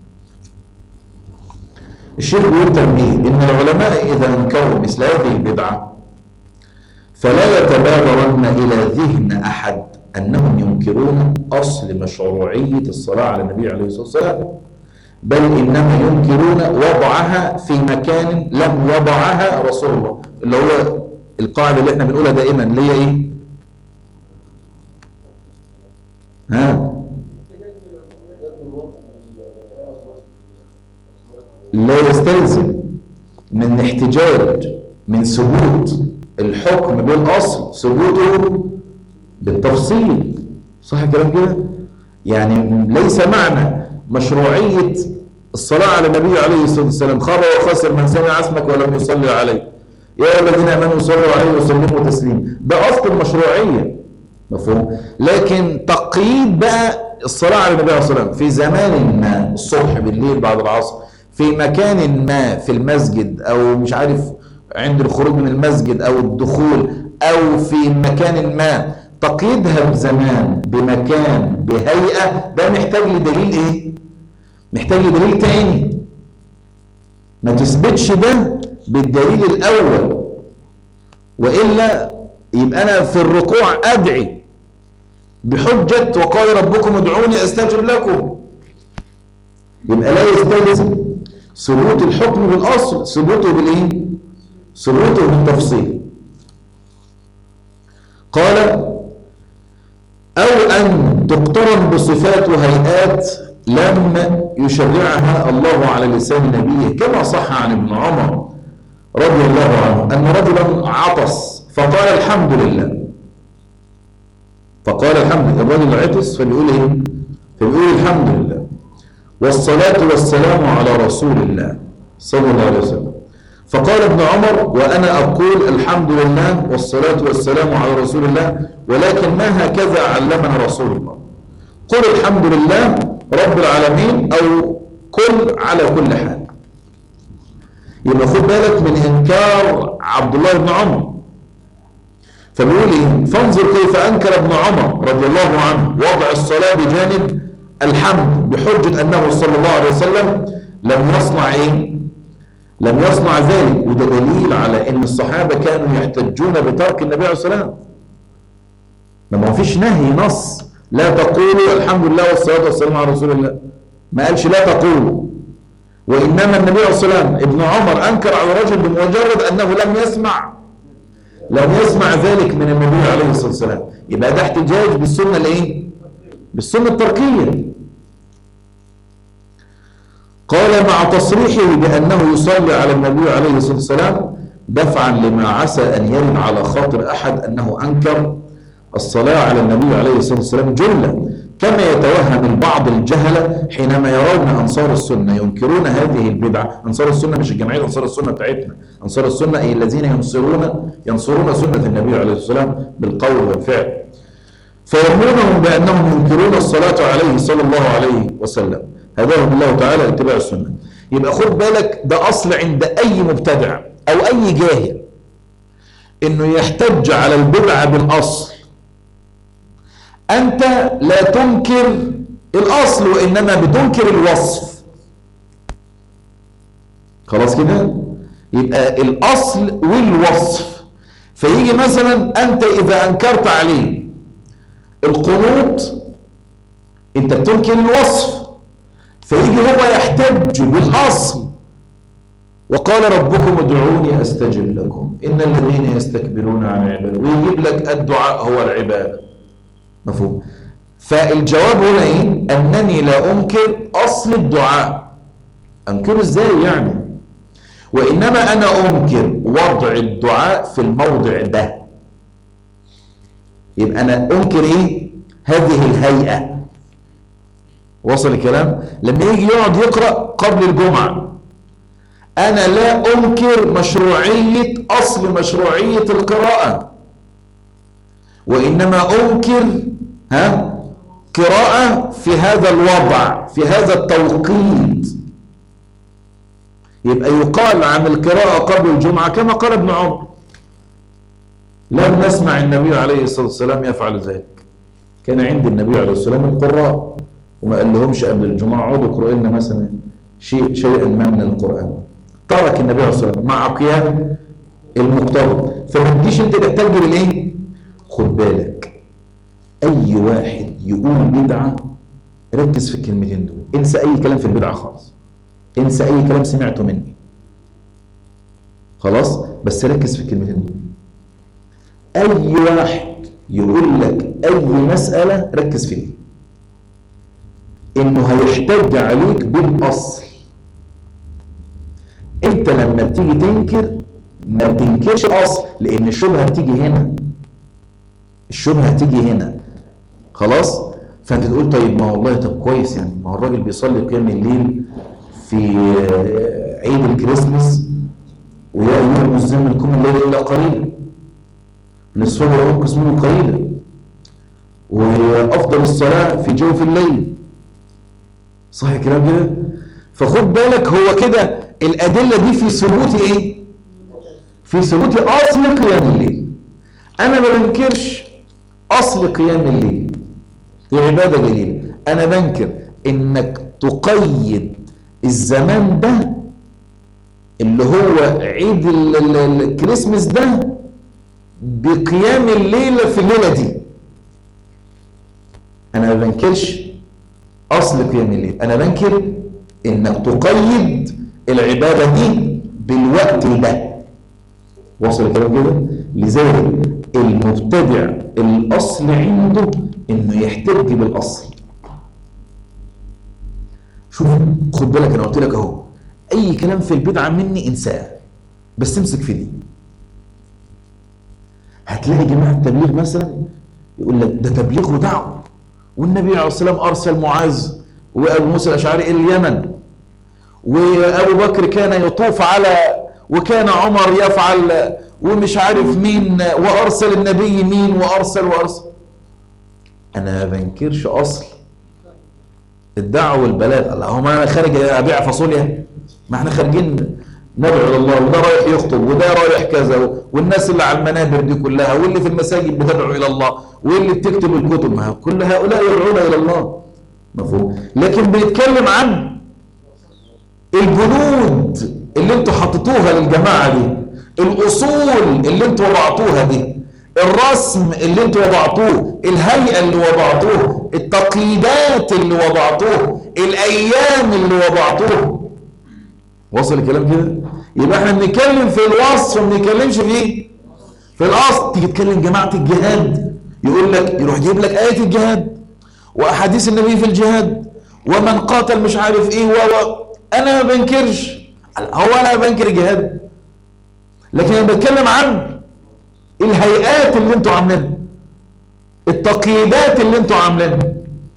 الشيخ بيقول تنبيه ان العلماء اذا انكروا مثل هذه البدعه فلا يتبادرن الى ذهن احد أنهم ينكرون أصل مشروعية الصلاة على النبي عليه الصلاة والسلام بل إنما ينكرون وضعها في مكان لم يضعها رسول الله اللي هو القاعدة اللي احنا بنقولها دائما اللي هي ايه ها لا يستلزم من احتجاج من ثبوت الحكم بالاصل ثبوته بالتفصيل صح الكلام كده يعني ليس معنى مشروعية الصلاة على النبي عليه الصلاة والسلام خاب وخسر من سمع اسمك ولم يصلي عليه يا أيها الذين آمنوا صلوا عليه وسلموا تسليما ده أصل المشروعية مفهوم لكن تقييد بقى الصلاة على النبي عليه الصلاة والسلام في زمان ما الصبح بالليل بعد العصر في مكان ما في المسجد أو مش عارف عند الخروج من المسجد أو الدخول أو في مكان ما تقييدها بزمان بمكان بهيئة ده محتاج لدليل ايه محتاج لدليل تاني ما تثبتش ده بالدليل الاول وإلا يبقى أنا في الركوع أدعي بحجة وقال ربكم ادعوني أستجب لكم يبقى لا يستلزم ثبوت الحكم بالأصل ثبوته بالإيه؟ ثبوته بالتفصيل قال أو أن تقترن بصفات وهيئات لم يشرعها الله على لسان نبيه كما صح عن ابن عمر رضي الله عنه أن رجلا عطس فقال الحمد لله فقال الحمد لله الرجل عطس فبيقول ايه فبيقول الحمد لله والصلاة والسلام على رسول الله صلى الله عليه وسلم فقال ابن عمر وأنا أقول الحمد لله والصلاة والسلام على رسول الله ولكن ما هكذا علمنا رسول الله قل الحمد لله رب العالمين أو كل على كل حال يبقى خد بالك من إنكار عبد الله بن عمر فبيقول إيه فانظر كيف أنكر ابن عمر رضي الله عنه وضع الصلاة بجانب الحمد بحجة أنه صلى الله عليه وسلم لم يصنع إيه لم يصنع ذلك وده دليل على ان الصحابة كانوا يحتجون بترك النبي عليه الصلاة والسلام ما فيش نهي نص لا تقولوا الحمد لله والصلاة والسلام على رسول الله ما قالش لا تقولوا وإنما النبي عليه الصلاة والسلام ابن عمر أنكر على رجل بمجرد أنه لم يسمع لم يسمع ذلك من النبي عليه الصلاة والسلام يبقى ده احتجاج بالسنة الايه بالسنة التركية قال مع تصريحه بأنه يصلي على النبي عليه الصلاة والسلام دفعا لما عسى أن يرد على خاطر أحد أنه أنكر الصلاة على النبي عليه الصلاة والسلام جملة كما يتوهم البعض الجهلة حينما يرون أنصار السنة ينكرون هذه البدعة أنصار السنة مش الجمعية أنصار السنة بتاعتنا أنصار السنة أي الذين ينصرون ينصرون سنة النبي عليه الصلاة والسلام بالقول والفعل فيرمونهم بأنهم ينكرون الصلاة عليه صلى الله عليه وسلم هداهم الله تعالى اتباع السنة يبقى خد بالك ده أصل عند أي مبتدع أو أي جاهل إنه يحتج على البدعة بالأصل أنت لا تنكر الأصل وإنما بتنكر الوصف خلاص كده يبقى الأصل والوصف فيجي مثلا أنت إذا أنكرت عليه القنوط أنت بتنكر الوصف فيجي هو يحتج بالأصل وقال ربكم ادعوني أستجب لكم إن الذين يستكبرون عن عبادة ويجيب لك الدعاء هو العبادة مفهوم فالجواب هنا ايه انني لا انكر اصل الدعاء انكره ازاي يعني وانما انا انكر وضع الدعاء في الموضع ده يبقى انا انكر ايه هذه الهيئه وصل الكلام لما يجي يقعد يقرا قبل الجمعه انا لا انكر مشروعيه اصل مشروعيه القراءه وإنما أنكر ها قراءة في هذا الوضع في هذا التوقيت يبقى يقال عن القراءة قبل الجمعة كما قال ابن عمر لم نسمع النبي عليه الصلاة والسلام يفعل ذلك كان عند النبي عليه الصلاة والسلام القراء وما قال لهمش قبل الجمعة اقعدوا اقرأوا لنا مثلا شيء شيئا ما من القرآن ترك النبي عليه الصلاة والسلام مع قيام المقتضى فما تجيش انت تحتاج بالايه؟ خد بالك اي واحد يقول بدعة ركز في الكلمتين دول انسى اي كلام في البدعة خالص انسى اي كلام سمعته مني خلاص بس ركز في الكلمتين دول اي واحد يقول لك اي مسألة ركز فيه انه هيحتج عليك بالاصل انت لما بتيجي تنكر ما تنكرش الاصل لان الشبهة بتيجي هنا الشبهة هتيجي هنا خلاص فانت تقول طيب ما والله طب كويس يعني ما هو الراجل بيصلي قيام الليل في عيد الكريسماس ويا ايها المسلمون قم الليل الا قليلا نصفه او انقص منه قليلا وافضل الصلاه في جوف الليل صح الكلام كده فخد بالك هو كده الادله دي في ثبوت ايه في ثبوت اصل قيام الليل انا ما بنكرش اصل قيام الليل دي عباده جليله انا بنكر انك تقيد الزمان ده اللي هو عيد ال- ال- ال- الكريسماس ده بقيام الليله في الليله دي انا ما بنكرش اصل قيام الليل انا بنكر انك تقيد العباده دي بالوقت ده وصل الكلام كده لذلك المبتدع الاصل عنده انه يحتج بالاصل شوف خد بالك انا قلت لك اهو اي كلام في البدعه مني انساه بس امسك في دي هتلاقي جماعه التبليغ مثلا يقول لك ده تبليغ ودعوه والنبي عليه الصلاه والسلام ارسل معاذ وابو موسى الاشعري الى اليمن وابو بكر كان يطوف على وكان عمر يفعل ومش عارف مين وارسل النبي مين وارسل وارسل انا ما بنكرش اصل الدعوه والبلاغ اللهم انا خارج ابيع فاصوليا ما احنا خارجين ندعو الى الله وده رايح يخطب وده رايح كذا والناس اللي على المنابر دي كلها واللي في المساجد بتدعو الى الله واللي بتكتب الكتب ما هو كل هؤلاء يدعون الى الله مفهوم لكن بنتكلم عن البنود اللي انتوا حطيتوها للجماعه دي الاصول اللي انتوا وضعتوها دي الرسم اللي انتوا وضعتوه الهيئه اللي وضعتوه التقييدات اللي وضعتوه الايام اللي وضعتوه وصل الكلام كده يبقى احنا بنتكلم في الوصف ما بنتكلمش في ايه في الاصل تيجي تكلم جماعه الجهاد يقول لك يروح يجيب لك ايه الجهاد واحاديث النبي في الجهاد ومن قاتل مش عارف ايه و و انا ما بنكرش هو انا بنكر الجهاد لكن انا بتكلم عن الهيئات اللي انتوا عاملينها التقييدات اللي انتوا عاملينها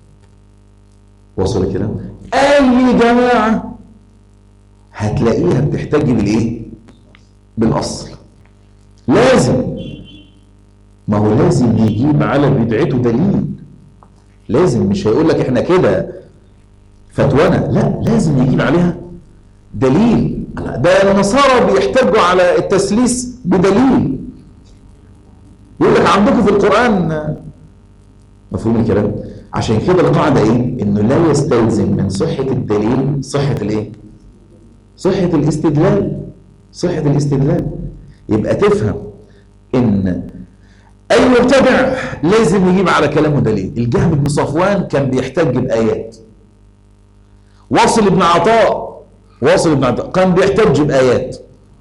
وصل الكلام اي جماعه هتلاقيها بتحتاج بالايه بالاصل لازم ما هو لازم يجيب على بدعته دليل لازم مش هيقول لك احنا كده فتوانا لا لازم يجيب عليها دليل ده النصارى بيحتجوا على التسليس بدليل يقول لك عندكم في القرآن مفهوم الكلام عشان كده القاعدة ايه انه لا يستلزم من صحة الدليل صحة الايه صحة الاستدلال صحة الاستدلال يبقى تفهم ان اي مبتدع لازم يجيب على كلامه دليل الجهم بن صفوان كان بيحتج بآيات واصل بن عطاء واصل بن عطاء كان بيحتج بآيات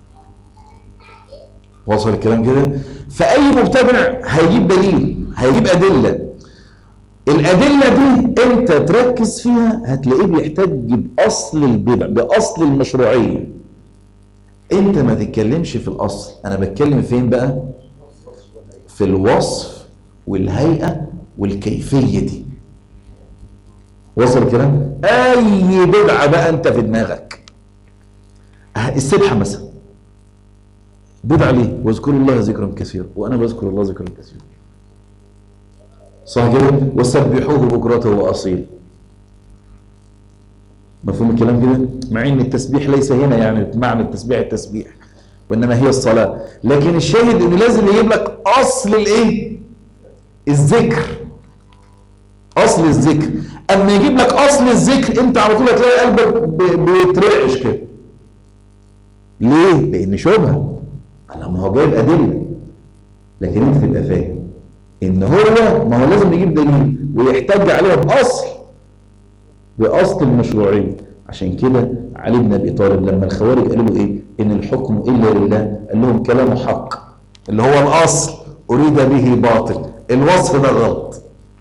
وصل الكلام كده فأي مبتدع هيجيب دليل هيجيب أدلة الأدلة دي أنت تركز فيها هتلاقيه بيحتج بأصل البدع بأصل المشروعية أنت ما تتكلمش في الأصل أنا بتكلم فين بقى في الوصف والهيئة والكيفية دي وصل الكلام أي بدعة بقى أنت في دماغك السبحة مثلا بدعة ليه واذكروا الله ذكرا كثيرا وأنا بذكر الله ذكرا كثيرا صح كده وسبحوه بكرة وأصيل مفهوم الكلام كده مع ان التسبيح ليس هنا يعني معنى التسبيح التسبيح وانما هي الصلاه لكن الشاهد ان لازم يجيب لك اصل الايه الذكر اصل الذكر اما يجيب لك اصل الذكر انت على طول هتلاقي قلبك ب- بيترعش كده ليه لان شبهه ما هو جايب ادله لكن انت تبقى فاهم ان هو ما هو لازم يجيب دليل ويحتج عليها باصل باصل المشروعيه عشان كده علي بن ابي طالب لما الخوارج قالوا له ايه ان الحكم الا لله قال لهم كلام حق اللي هو الاصل أريد به باطل الوصف ده غلط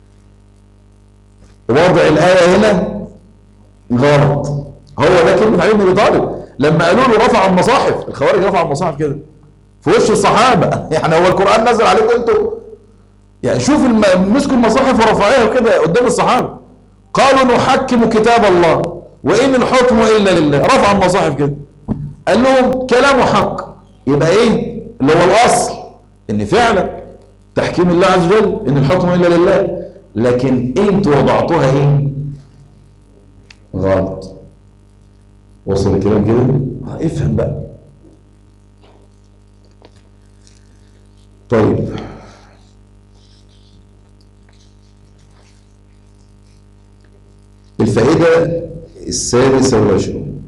وضع الآية هنا غلط هو ده كلمة علي بن أبي طالب لما قالوا له رفع المصاحف الخوارج رفع المصاحف كده في وش الصحابة يعني هو القرآن نزل عليكم انتوا يعني شوف الم... مسكوا المصاحف ورفعوها كده قدام الصحابة قالوا نحكم كتاب الله وإن الحكم إلا لله رفع المصاحف كده قال لهم كلامه حق يبقى إيه اللي هو الأصل إن فعلا تحكيم الله عز وجل إن الحكم إلا لله لكن انتوا وضعتوها إيه غلط وصل الكلام كده آه، افهم بقى طيب الفائدة السادسة والعشرون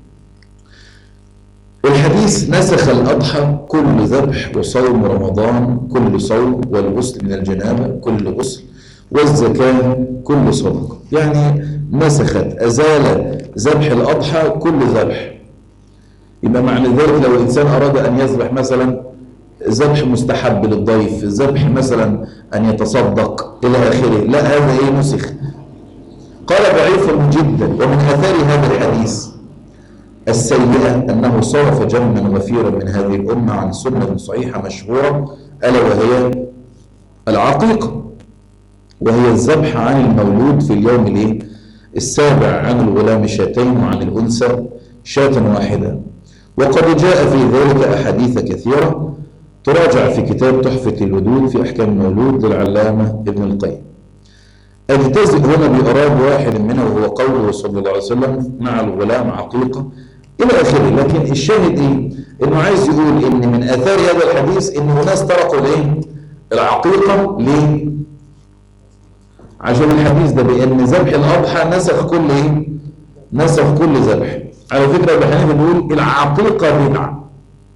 الحديث نسخ الأضحى كل ذبح وصوم رمضان كل صوم والغسل من الجنابة كل غسل والزكاة كل صدقة يعني نسخت أزال ذبح الأضحى كل ذبح يبقى معنى ذلك لو الإنسان أراد أن يذبح مثلا ذبح مستحب للضيف ذبح مثلا أن يتصدق إلى آخره لا هذا إيه نسخ قال ضعيف جدا ومن آثار هذا الحديث السيئة أنه صرف جما وفيرا من هذه الأمة عن سنة صحيحة مشهورة ألا وهي العقيقة وهي الذبح عن المولود في اليوم الايه السابع عن الغلام شاتين وعن الأنثى شاة واحدة وقد جاء في ذلك أحاديث كثيرة تراجع في كتاب تحفة الودود في أحكام المولود للعلامة ابن القيم اجتزئ هنا بإراد واحد منه وهو قوله صلى الله عليه وسلم مع الغلام عقيقة إلى آخره لكن الشاهد إيه؟ إنه عايز يقول إن من آثار هذا الحديث إن ناس تركوا ليه؟ العقيقة ليه؟ عشان الحديث ده بأن ذبح الأضحى نسخ كل إيه؟ نسخ كل ذبح على فكرة أبو حنيفة بيقول العقيقة بدعة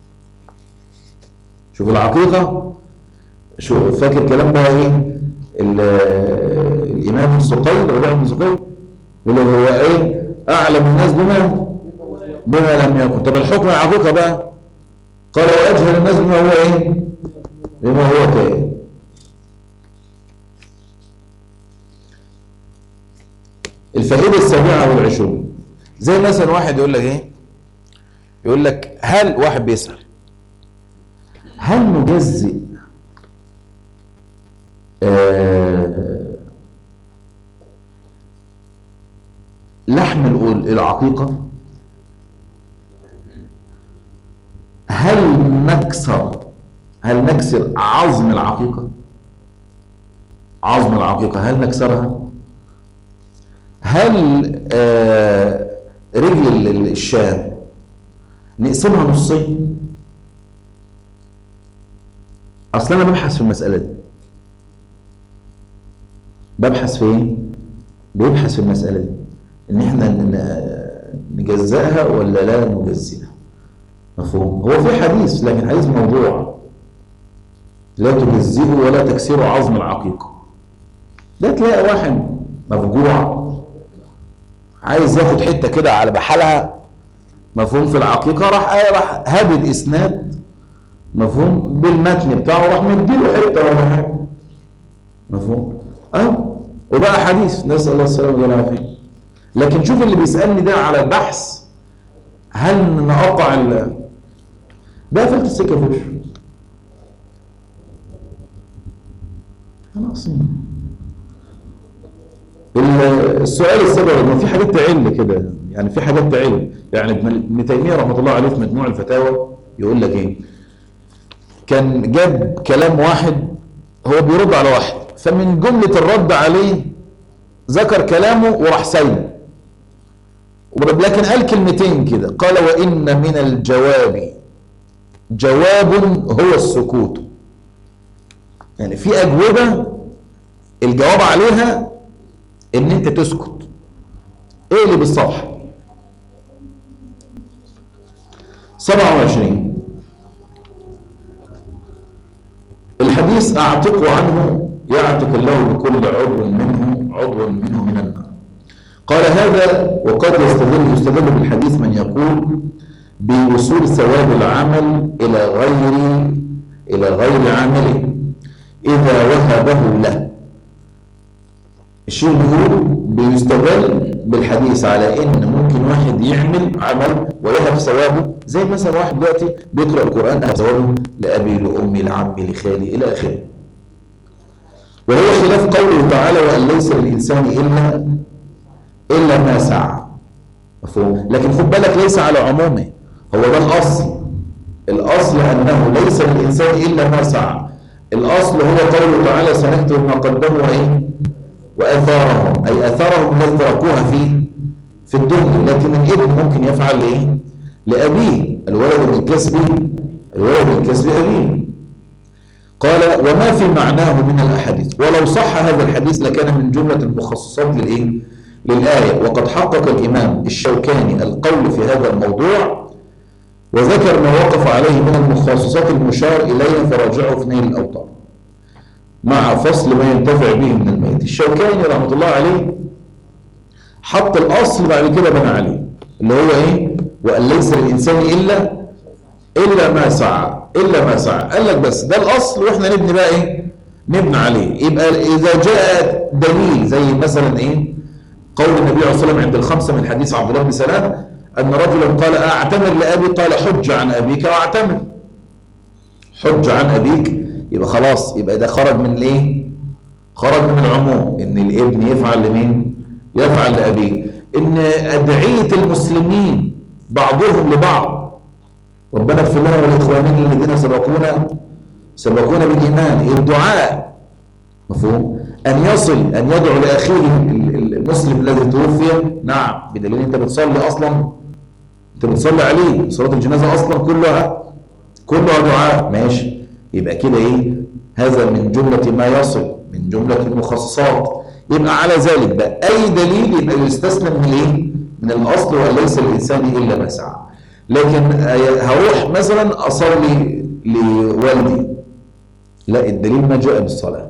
شوف العقيقة شوف فاكر كلام بقى إيه؟ الإمام السقيل ربيع بن سقيل يقول له هو إيه؟ أعلم الناس بما بما لم يكن طب الحكم العقيقة بقى قال وأجهل الناس بما هو إيه؟ بما هو كائن الفائدة السابعة والعشرون زي مثلا واحد يقول لك ايه يقول لك هل واحد بيسأل هل نجزئ آه لحم العقيقة هل نكسر هل نكسر عظم العقيقة عظم العقيقة هل نكسرها هل آه رجل الشام نقسمها نصين اصل انا ببحث في المساله دي ببحث في ايه بيبحث في المساله دي ان احنا نجزئها ولا لا نجزئها مفهوم هو في حديث لكن حديث موضوع لا تجزئوا ولا تكسروا عظم العقيقه ده تلاقي واحد مفجوع عايز ياخد حته كده على بحالها مفهوم في العقيقه راح آه راح هابد اسناد مفهوم بالمتن بتاعه راح مديله حته ولا حاجه مفهوم اه وبقى حديث نسال الله السلامه والعافيه لكن شوف اللي بيسالني ده على البحث هل نقطع ال ده قفلت السكه في وشه خلاص السؤال السابع ما في حاجات تعل كده يعني في حاجات تعل يعني ابن تيميه رحمه الله عليه في مجموع الفتاوى يقول لك ايه كان جاب كلام واحد هو بيرد على واحد فمن جمله الرد عليه ذكر كلامه وراح سايبه لكن قال كلمتين كده قال وان من الجواب جواب هو السكوت يعني في اجوبه الجواب عليها ان انت تسكت ايه اللي بالصفحة 27 الحديث اعتق عنه يعتق الله بكل عضو منه عضو منه من النار قال هذا وقد يستدل يستدل بالحديث من يقول بوصول ثواب العمل الى غير الى غير عامله إذا وهبه له الشيء بيقول بيستدل بالحديث على ان ممكن واحد يعمل عمل ويهب ثوابه زي مثلا واحد دلوقتي بيقرا القران اهب ثوابه لابي لامي لعمي لخالي الى اخره وهو خلاف قوله تعالى وان ليس للانسان الا الا ما سعى مفهوم لكن خد بالك ليس على عمومه هو ده الاصل الاصل انه ليس للانسان الا ما سعى الاصل هو قوله تعالى سنكتب ما قدموا ايه واثارهم اي اثارهم التي تركوها في في الدنيا لكن الابن ممكن يفعل لايه لابيه الولد من كسب الولد من كسب ابيه قال وما في معناه من الاحاديث ولو صح هذا الحديث لكان من جمله المخصصات للايه للايه وقد حقق الامام الشوكاني القول في هذا الموضوع وذكر ما وقف عليه من المخصصات المشار اليها فراجعه في نيل الاوطار مع فصل ما ينتفع به من الميت الشوكاني رحمه الله عليه حط الاصل بعد كده بنى عليه اللي هو ايه وان ليس للانسان الا الا ما سعى الا ما سعى قال لك بس ده الاصل واحنا نبني بقى ايه نبني عليه يبقى اذا جاء دليل زي مثلا ايه قول النبي عليه الصلاه والسلام عند الخمسه من حديث عبد الله بن سلام ان رجلا قال اعتمر لابي قال حج عن ابيك واعتمر حج عن ابيك يبقى خلاص يبقى ده خرج من الايه خرج من العموم ان الابن يفعل لمين يفعل لابيه ان ادعيه المسلمين بعضهم لبعض ربنا اغفر لنا ولاخواننا الذين سبقونا سبقونا بالايمان الدعاء مفهوم ان يصل ان يدعو لاخيه المسلم الذي توفي نعم بدليل انت بتصلي اصلا انت بتصلي عليه صلاه الجنازه اصلا كلها كلها دعاء ماشي يبقى كده ايه هذا من جملة ما يصل من جملة المخصصات يبقى على ذلك بقى اي دليل يبقى يستسلم من ايه من الاصل وليس للانسان الا ما سعى لكن هروح مثلا اصلي لوالدي لا الدليل ما جاء بالصلاة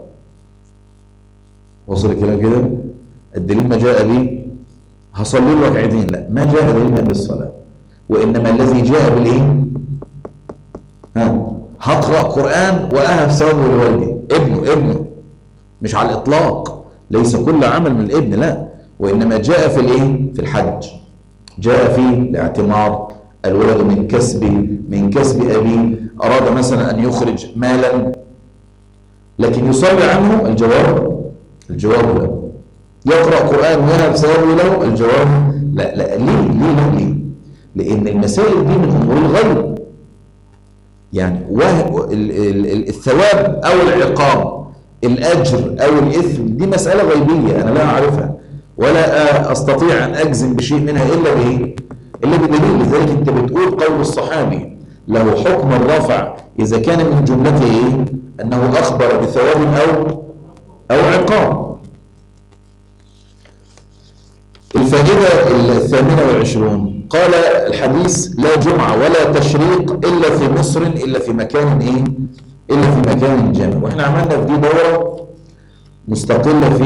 وصل الكلام كده الدليل ما جاء به هصلي له ركعتين لا ما جاء دليل بالصلاة وانما الذي جاء بالايه ها هقرأ قرآن وأهب ثوابه لوالدي ابنه ابنه مش على الإطلاق ليس كل عمل من الابن لا وإنما جاء في الإيه؟ في الحج جاء في الاعتمار الولد من كسب من كسب أبيه أراد مثلا أن يخرج مالا لكن يصلي عنه الجواب الجواب لا يقرأ قرآن ويهب ثوابه له الجواب لا لا ليه ليه لا ليه لأن المسائل دي من أمور الغيب يعني الثواب او العقاب الاجر او الاثم دي مساله غيبيه انا لا اعرفها ولا استطيع ان اجزم بشيء منها الا بايه؟ الا بدليل لذلك انت بتقول قول الصحابي له حكم الرفع اذا كان من جملته ايه؟ انه اخبر بثواب او او عقاب. الفائده الثامنه والعشرون قال الحديث لا جمعة ولا تشريق إلا في مصر إلا في مكان إيه؟ إلا في مكان جامع وإحنا عملنا في دي دورة مستقلة في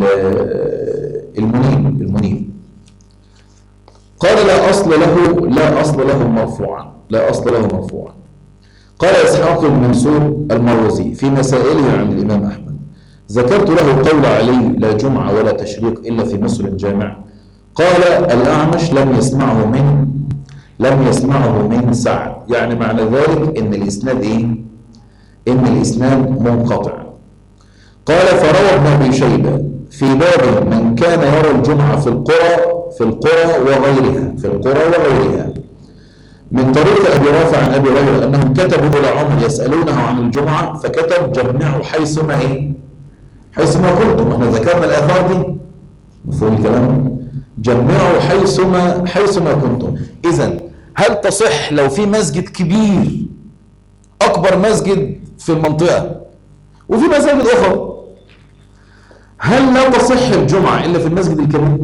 المنيب المنيب قال لا أصل له لا أصل له مرفوعا لا أصل له مرفوعا قال إسحاق المنصور المروزي في مسائله عن الإمام أحمد ذكرت له قول علي لا جمعة ولا تشريق إلا في مصر جامع قال الأعمش لم يسمعه من لم يسمعه من سعد يعني معنى ذلك ان الاسناد ايه ان الاسناد منقطع قال فروى ابن ابي شيبه في باب من كان يرى الجمعه في القرى في القرى وغيرها في القرى وغيرها من طريق ابي رافع عن ابي هريره انهم كتبوا الى عمر يسالونه عن الجمعه فكتب جمعوا حيثما ايه حيثما كنتم احنا ذكرنا الاثار دي مفهوم الكلام جمعوا حيثما حيثما كنتم اذا هل تصح لو في مسجد كبير اكبر مسجد في المنطقه وفي مساجد اخرى هل لا تصح الجمعه الا في المسجد الكبير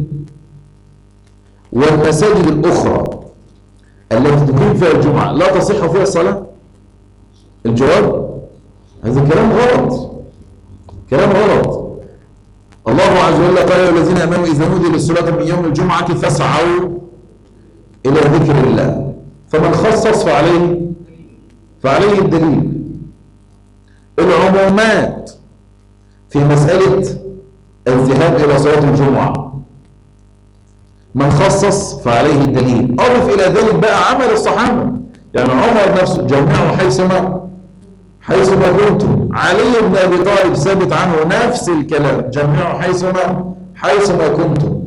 والمساجد الاخرى التي تقيم فيها الجمعه لا تصح فيها الصلاه الجواب هذا كلام غلط كلام غلط الله عز وجل قال يا الذين امنوا اذا نودي للصلاه من يوم الجمعه فاسعوا الى ذكر الله فمن خصص فعليه فعليه الدليل العمومات في مسألة الذهاب إلى صلاة الجمعة من خصص فعليه الدليل أضف إلى ذلك بقى عمل الصحابة يعني عمر نفسه جمعه حيثما حيثما كنتم علي بن أبي طالب ثابت عنه نفس الكلام جمعه حيثما حيثما كنتم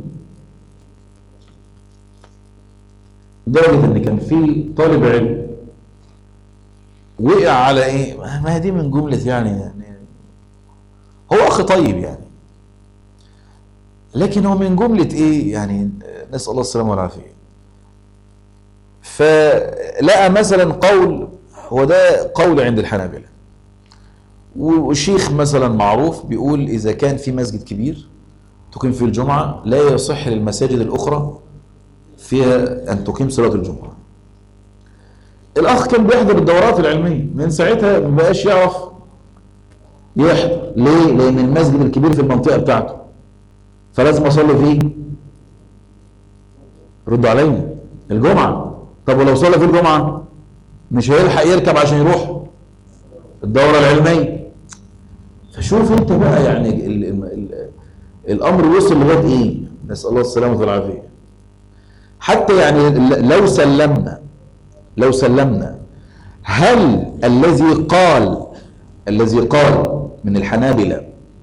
لدرجة إن كان في طالب علم وقع على إيه؟ ما هي دي من جملة يعني, يعني هو أخ طيب يعني لكن هو من جملة إيه؟ يعني نسأل الله السلامة والعافية فلقى مثلا قول هو ده قول عند الحنابلة وشيخ مثلا معروف بيقول إذا كان في مسجد كبير تقيم فيه الجمعة لا يصح للمساجد الأخرى فيها أن تقيم صلاة الجمعة الأخ كان بيحضر الدورات العلمية من ساعتها ما بقاش يعرف يحضر ليه؟ لأن المسجد الكبير في المنطقة بتاعته فلازم أصلي فيه ردوا علينا الجمعة طب ولو صلى في الجمعة مش هيلحق يركب عشان يروح الدورة العلمية فشوف انت بقى يعني ال ال ال الامر وصل لغايه ايه نسال الله السلامه والعافيه حتى يعني لو سلمنا لو سلمنا هل الذي قال الذي قال من الحنابلة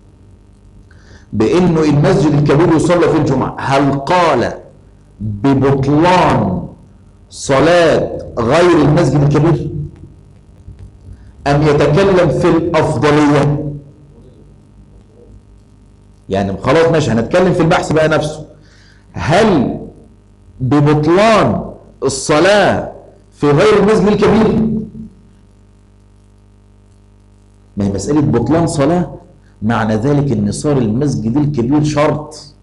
بانه المسجد الكبير يصلى في الجمعه هل قال ببطلان صلاه غير المسجد الكبير ام يتكلم في الافضليه يعني خلاص ماشي هنتكلم في البحث بقى نفسه هل ببطلان الصلاة في غير المسجد الكبير ما هي مسألة بطلان صلاة معنى ذلك ان صار المسجد الكبير شرط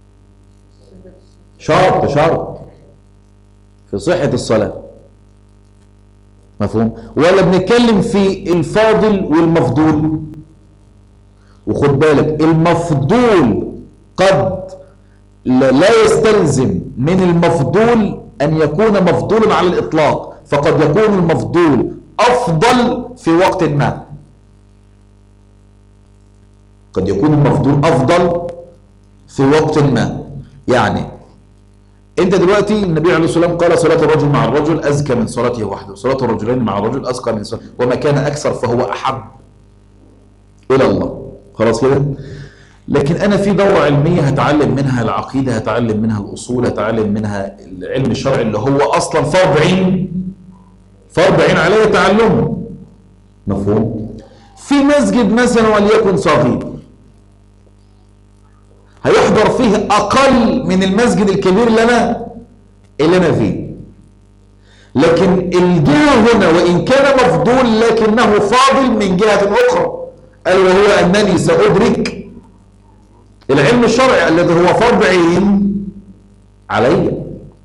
شرط شرط في صحة الصلاة مفهوم ولا بنتكلم في الفاضل والمفضول وخد بالك المفضول قد لا يستلزم من المفضول أن يكون مفضولا على الإطلاق فقد يكون المفضول أفضل في وقت ما قد يكون المفضول أفضل في وقت ما يعني انت دلوقتي النبي عليه الصلاه والسلام قال صلاه الرجل مع الرجل ازكى من صلاته وحده صلاه الرجلين مع الرجل ازكى من صلاته وما كان اكثر فهو احب الى الله خلاص كده لكن انا في دوره علميه هتعلم منها العقيده هتعلم منها الاصول هتعلم منها العلم الشرعي اللي هو اصلا فرض عين فرض عين علي تعلمه مفهوم في مسجد مثلا وليكن صغير هيحضر فيه اقل من المسجد الكبير اللي انا اللي انا فيه لكن الجهه هنا وان كان مفضول لكنه فاضل من جهه اخرى قال وهو أنني سأدرك العلم الشرعي الذي هو فرض عين علي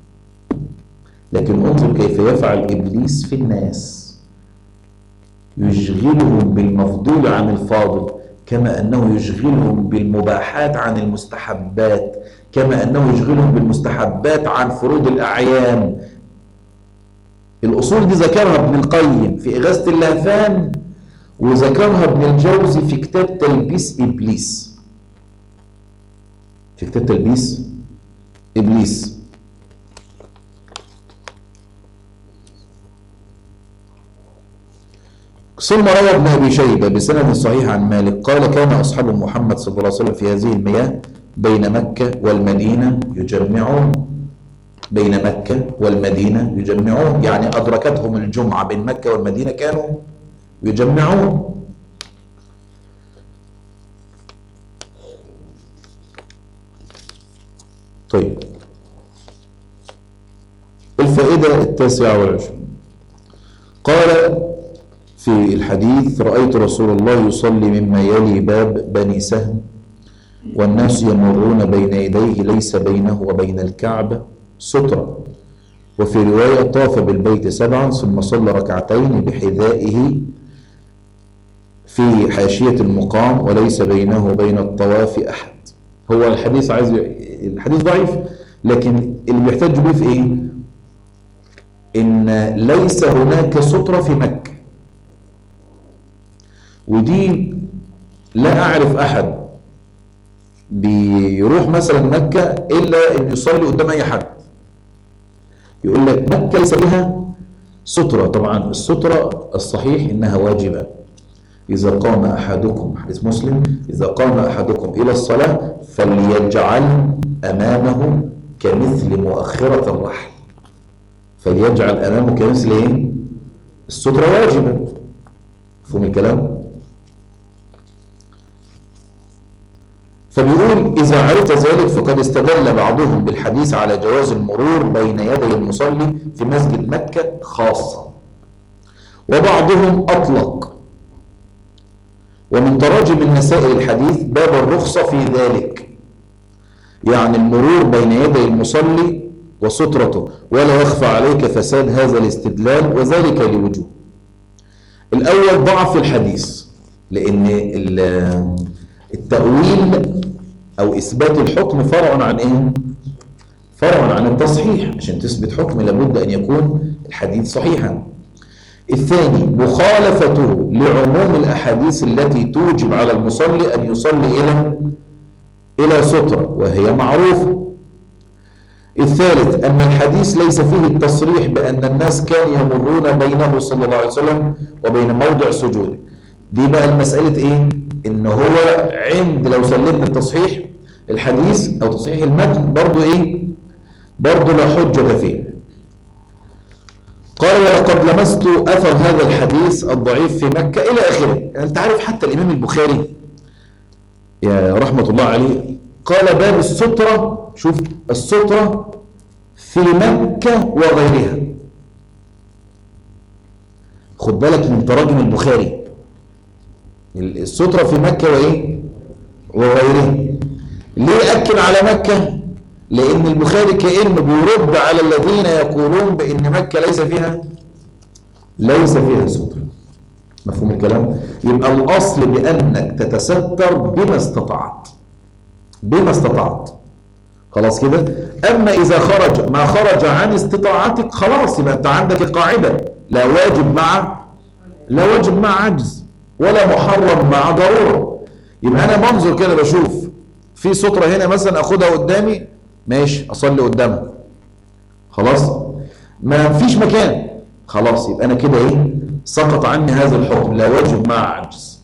لكن انظر كيف يفعل إبليس في الناس يشغلهم بالمفضول عن الفاضل كما أنه يشغلهم بالمباحات عن المستحبات كما أنه يشغلهم بالمستحبات عن فروض الأعيان الأصول دي ذكرها ابن القيم في إغاثة اللهفان وذكرها ابن الجوزي في كتاب تلبيس إبليس في كتاب تلبيس إبليس ثم روى ابن أبي شيبة بسند صحيح عن مالك قال كان أصحاب محمد صلى الله عليه وسلم في هذه المياه بين مكة والمدينة يجمعون بين مكة والمدينة يجمعون يعني أدركتهم الجمعة بين مكة والمدينة كانوا يجمعون طيب الفائدة التاسعة والعشرون قال في الحديث رأيت رسول الله يصلي مما يلي باب بني سهم والناس يمرون بين يديه ليس بينه وبين الكعبة سترة وفي رواية طاف بالبيت سبعا ثم صلى ركعتين بحذائه في حاشية المقام وليس بينه وبين الطواف أحد هو الحديث عايز الحديث ضعيف لكن اللي بيحتج به في ايه ان ليس هناك سترة في مكة ودي لا أعرف أحد بيروح مثلا مكة إلا إن يصلي قدام أي حد يقول لك مكة ليس بها سترة طبعا السترة الصحيح إنها واجبة إذا قام أحدكم حديث مسلم إذا قام أحدكم إلى الصلاة فليجعل أمامه كمثل مؤخرة الرحل فليجعل أمامه كمثل إيه؟ السترة واجبة مفهوم الكلام؟ فبيقول إذا عرفت ذلك فقد استدل بعضهم بالحديث على جواز المرور بين يدي المصلي في مسجد مكة خاصة وبعضهم أطلق ومن تراجم المسائل الحديث باب الرخصة في ذلك يعني المرور بين يدي المصلي وسترته ولا يخفى عليك فساد هذا الاستدلال وذلك لوجوه الأول ضعف الحديث لأن التأويل أو إثبات الحكم فرع عن إيه؟ فرع عن التصحيح عشان تثبت حكم لابد أن يكون الحديث صحيحا الثاني مخالفته لعموم الأحاديث التي توجب على المصلي أن يصلي إلى إلى سترة وهي معروفة الثالث أن الحديث ليس فيه التصريح بأن الناس كانوا يمرون بينه صلى الله عليه وسلم وبين موضع سجوده دي بقى المسألة إيه؟ إن هو عند لو سلمنا التصحيح الحديث أو تصحيح المتن برضو إيه؟ برضو لا حجة فيه قال ولقد لمست أثر هذا الحديث الضعيف في مكة إلى آخره يعني أنت عارف حتى الإمام البخاري يا رحمة الله عليه قال باب السترة شوف السترة في مكة وغيرها خد بالك من تراجم البخاري السترة في مكة وإيه وغيرها ليه أكد على مكة لأن البخاري كأنه بيرد على الذين يقولون بأن مكة ليس فيها ليس فيها سترة مفهوم الكلام يبقى الأصل بأنك تتستر بما استطعت بما استطعت خلاص كده أما إذا خرج ما خرج عن استطاعتك خلاص يبقى أنت عندك قاعدة لا واجب مع لا واجب مع عجز ولا محرم مع ضرورة يبقى أنا منظر كده بشوف في سترة هنا مثلا أخدها قدامي ماشي أصلي قدامها خلاص ما فيش مكان خلاص يبقى أنا كده إيه سقط عني هذا الحكم لا واجب مع عجز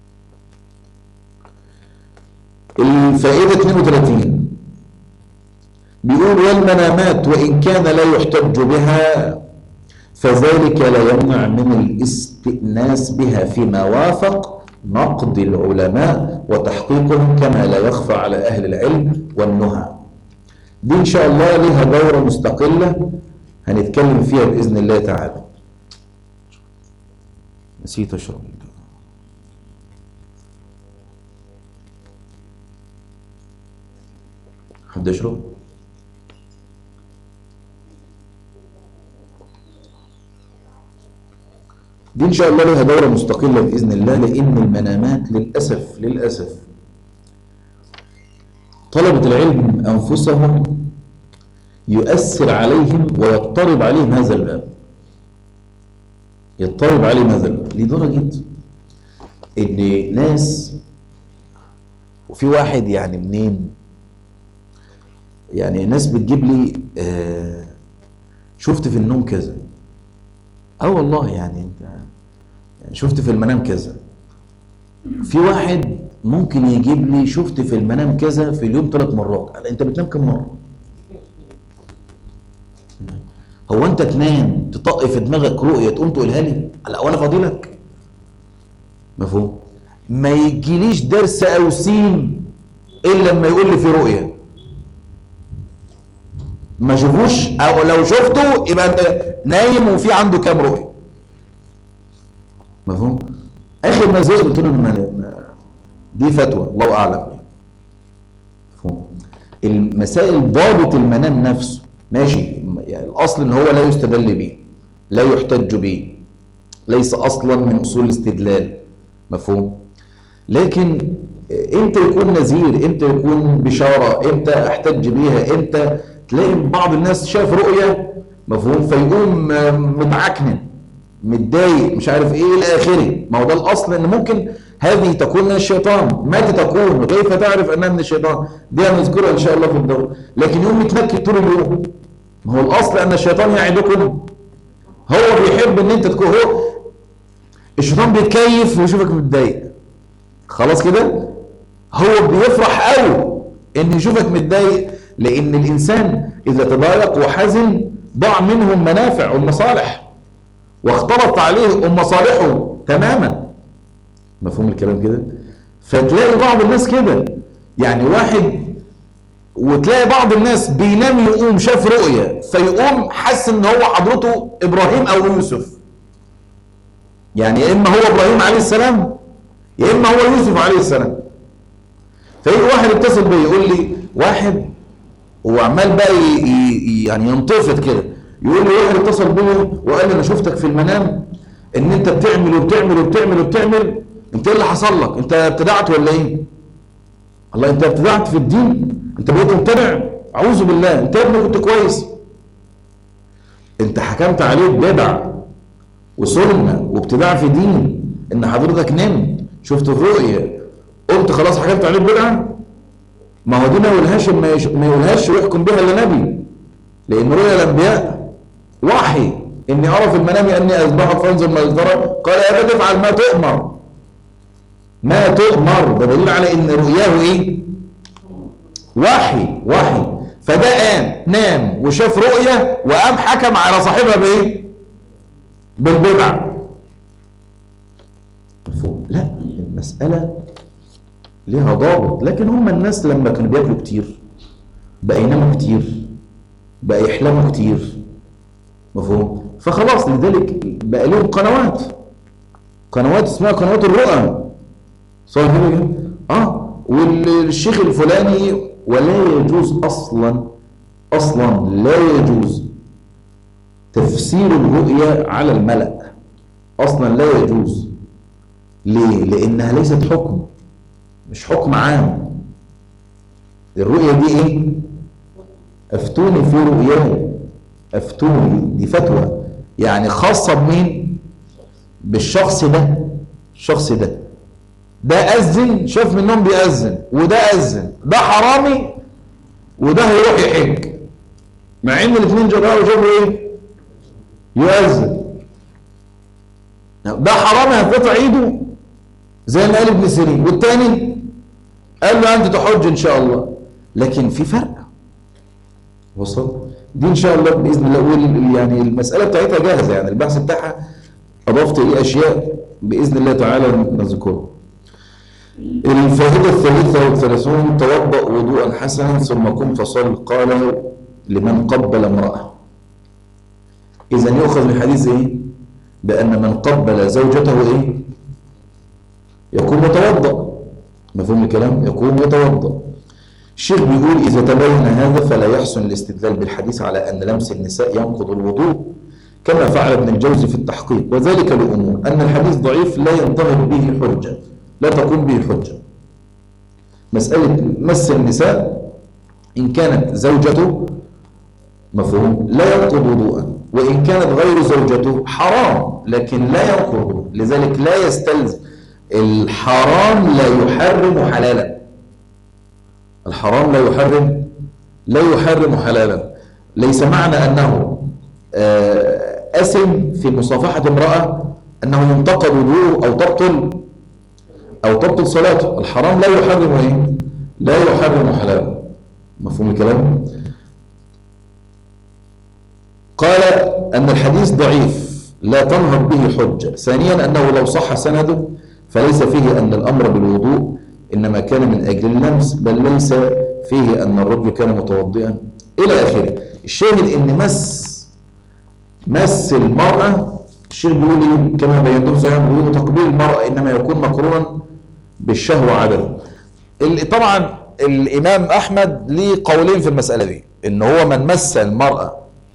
الفائدة 32 بيقول والمنامات وإن كان لا يحتج بها فذلك لا يمنع من الاستئناس بها فيما وافق نقد العلماء وتحقيقهم كما لا يخفى على أهل العلم والنهى دي إن شاء الله لها دورة مستقلة هنتكلم فيها بإذن الله تعالى نسيت أشرب حد يشرب؟ دي إن شاء الله لها دورة مستقلة بإذن الله لأن المنامات للأسف للأسف طلبة العلم أنفسهم يؤثر عليهم ويضطرب عليهم هذا الباب يضطرب عليهم هذا الباب لدرجة إن ناس وفي واحد يعني منين يعني ناس بتجيب لي آه شفت في النوم كذا اه والله يعني انت يعني شفت في المنام كذا في واحد ممكن يجيب لي شفت في المنام كذا في اليوم ثلاث مرات قال انت بتنام كم مره هو انت تنام تطق في دماغك رؤيه تقوم تقولها لي لا وانا فاضي لك مفهوم ما يجيليش درس او سين الا لما يقول لي في رؤيه ما شوفوش او لو شفته يبقى انت نايم وفي عنده كام رؤيه مفهوم اخر ما زوج قلت له دي فتوى الله اعلم مفهوم المسائل ضابط المنام نفسه ماشي يعني الاصل ان هو لا يستدل به لا يحتج به ليس اصلا من اصول الاستدلال مفهوم لكن امتى يكون نذير امتى يكون بشاره امتى احتج بيها امتى تلاقي بعض الناس شاف رؤيه مفهوم فيقوم متعكنن متضايق مش عارف ايه الى اخره ما هو ده الاصل ان ممكن هذه تكون من الشيطان متى تكون وكيف تعرف انها من الشيطان دي هنذكرها ان شاء الله في الدور لكن يوم متنكد طول اليوم ما هو الاصل ان الشيطان يعدكم هو بيحب ان انت تكون هو الشيطان بيتكيف ويشوفك متضايق خلاص كده هو بيفرح قوي ان يشوفك متضايق لان الانسان اذا تضايق وحزن ضاع منهم منافع ومصالح واختلط عليه مصالحه تماما مفهوم الكلام كده فتلاقي بعض الناس كده يعني واحد وتلاقي بعض الناس بينام يقوم شاف رؤية فيقوم حس ان هو حضرته ابراهيم او يوسف يعني يا اما هو ابراهيم عليه السلام يا اما هو يوسف عليه السلام فيجي واحد اتصل بيا يقول لي واحد وعمال بقى ي- ي- يعني ينتفض كده يقول لي واحد اتصل بيا وقال لي انا شفتك في المنام ان انت بتعمل وبتعمل وبتعمل وبتعمل انت ايه اللي حصل لك انت ابتدعت ولا ايه الله انت ابتدعت في الدين انت بقيت مبتدع اعوذ بالله انت يا ابني كنت كويس انت حكمت عليه بدع وسنه وابتداع في دين ان حضرتك نمت شفت الرؤيه قلت خلاص حكمت عليه بدعه ما هو دي ما يقولهاش ما يش- ما يقولهاش ويحكم بها الا نبي لان رؤيا الانبياء وحي اني ارى في المنام اني اذبحك فانظر ما ترى قال يا ابا افعل ما تؤمر ما تؤمر ده دليل على ان رؤياه ايه وحي وحي فده قام نام وشاف رؤية وقام حكم على صاحبها بايه بالبدع مفهوم؟ لا المسألة ليها ضابط لكن هم الناس لما كانوا بياكلوا كتير بقى يناموا كتير بقى يحلموا كتير مفهوم فخلاص لذلك بقى لهم قنوات قنوات اسمها قنوات الرؤى صح كده اه والشيخ الفلاني ولا يجوز اصلا اصلا لا يجوز تفسير الرؤيا على الملأ اصلا لا يجوز ليه لانها ليست حكم مش حكم عام الرؤيا دي ايه افتوني في رؤياي افتوني دي فتوى يعني خاصه بمين بالشخص ده الشخص ده ده أذن شاف منهم بيأذن وده أذن ده حرامي وده هيروح يحج مع ان الاثنين جرأوا وشافوا ايه يؤذن ده حرامي هتقطع ايده زي ما قال ابن سيرين والتاني قال له انت تحج ان شاء الله لكن في فرق وصل دي ان شاء الله باذن الله وال- يعني المساله بتاعتها جاهزه يعني البحث بتاعها اضفت اليه اشياء باذن الله تعالى نذكرها الفائدة الثالثة والثلاثون توضأ وضوءا حسنا ثم قم فصل قال لمن قبل امرأة إذا يؤخذ من حديث إيه؟ بأن من قبل زوجته إيه؟ يكون متوضأ مفهوم الكلام؟ يكون يتوضأ الشيخ بيقول إذا تبين هذا فلا يحسن الاستدلال بالحديث على أن لمس النساء ينقض الوضوء كما فعل ابن الجوزي في التحقيق وذلك لأمور أن الحديث ضعيف لا ينتهر به حجة لا تقوم به حجة مسألة مس النساء إن كانت زوجته مفهوم لا ينقض وضوءا وإن كانت غير زوجته حرام لكن لا ينقض لذلك لا يستلزم الحرام لا يحرم حلالا الحرام لا يحرم لا يحرم حلالا ليس معنى أنه آه، أسم في مصافحة امرأة أنه ينتقد وضوءه أو تبطل أو تبطل صلاته الحرام لا يحرم إيه؟ لا يحرم حلالا مفهوم الكلام؟ قال أن الحديث ضعيف لا تنهض به حجة ثانيا أنه لو صح سنده فليس فيه أن الأمر بالوضوء إنما كان من أجل اللمس بل ليس فيه أن الرجل كان متوضئا إلى آخره الشاهد أن مس مس المرأة الشيخ بيقول إيه كما بينته صحيح بيقول تقبيل المرأة إنما يكون مقرونا بالشهوة عددا ال- طبعا الإمام أحمد ليه قولين في المسألة دي إن هو من مس المرأة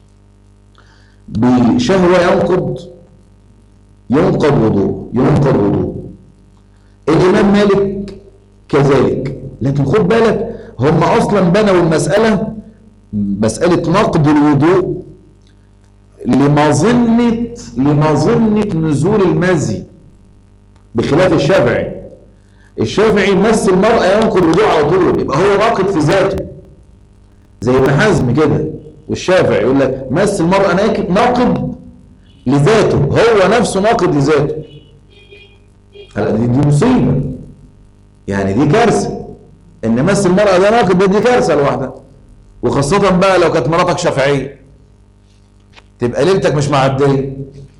بشهوة ينقض ينقض وضوء ينقض وضوء الإمام مالك كذلك لكن خد بالك هم أصلا بنوا المسألة مسألة نقض الوضوء لمظنة لمظنة نزول المزي بخلاف الشافعي الشافعي مس المرأة ينقل الوضوء على طول يبقى هو ناقد في ذاته زي ابن حزم كده والشافعي يقول لك مس المرأة ناقد ناقد لذاته هو نفسه ناقد لذاته هلا دي, دي مصيبة يعني دي كارثة ان مس المرأة ده ناقد ده دي كارثة لوحدها وخاصة بقى لو كانت مراتك شافعية تبقى ليلتك مش معدية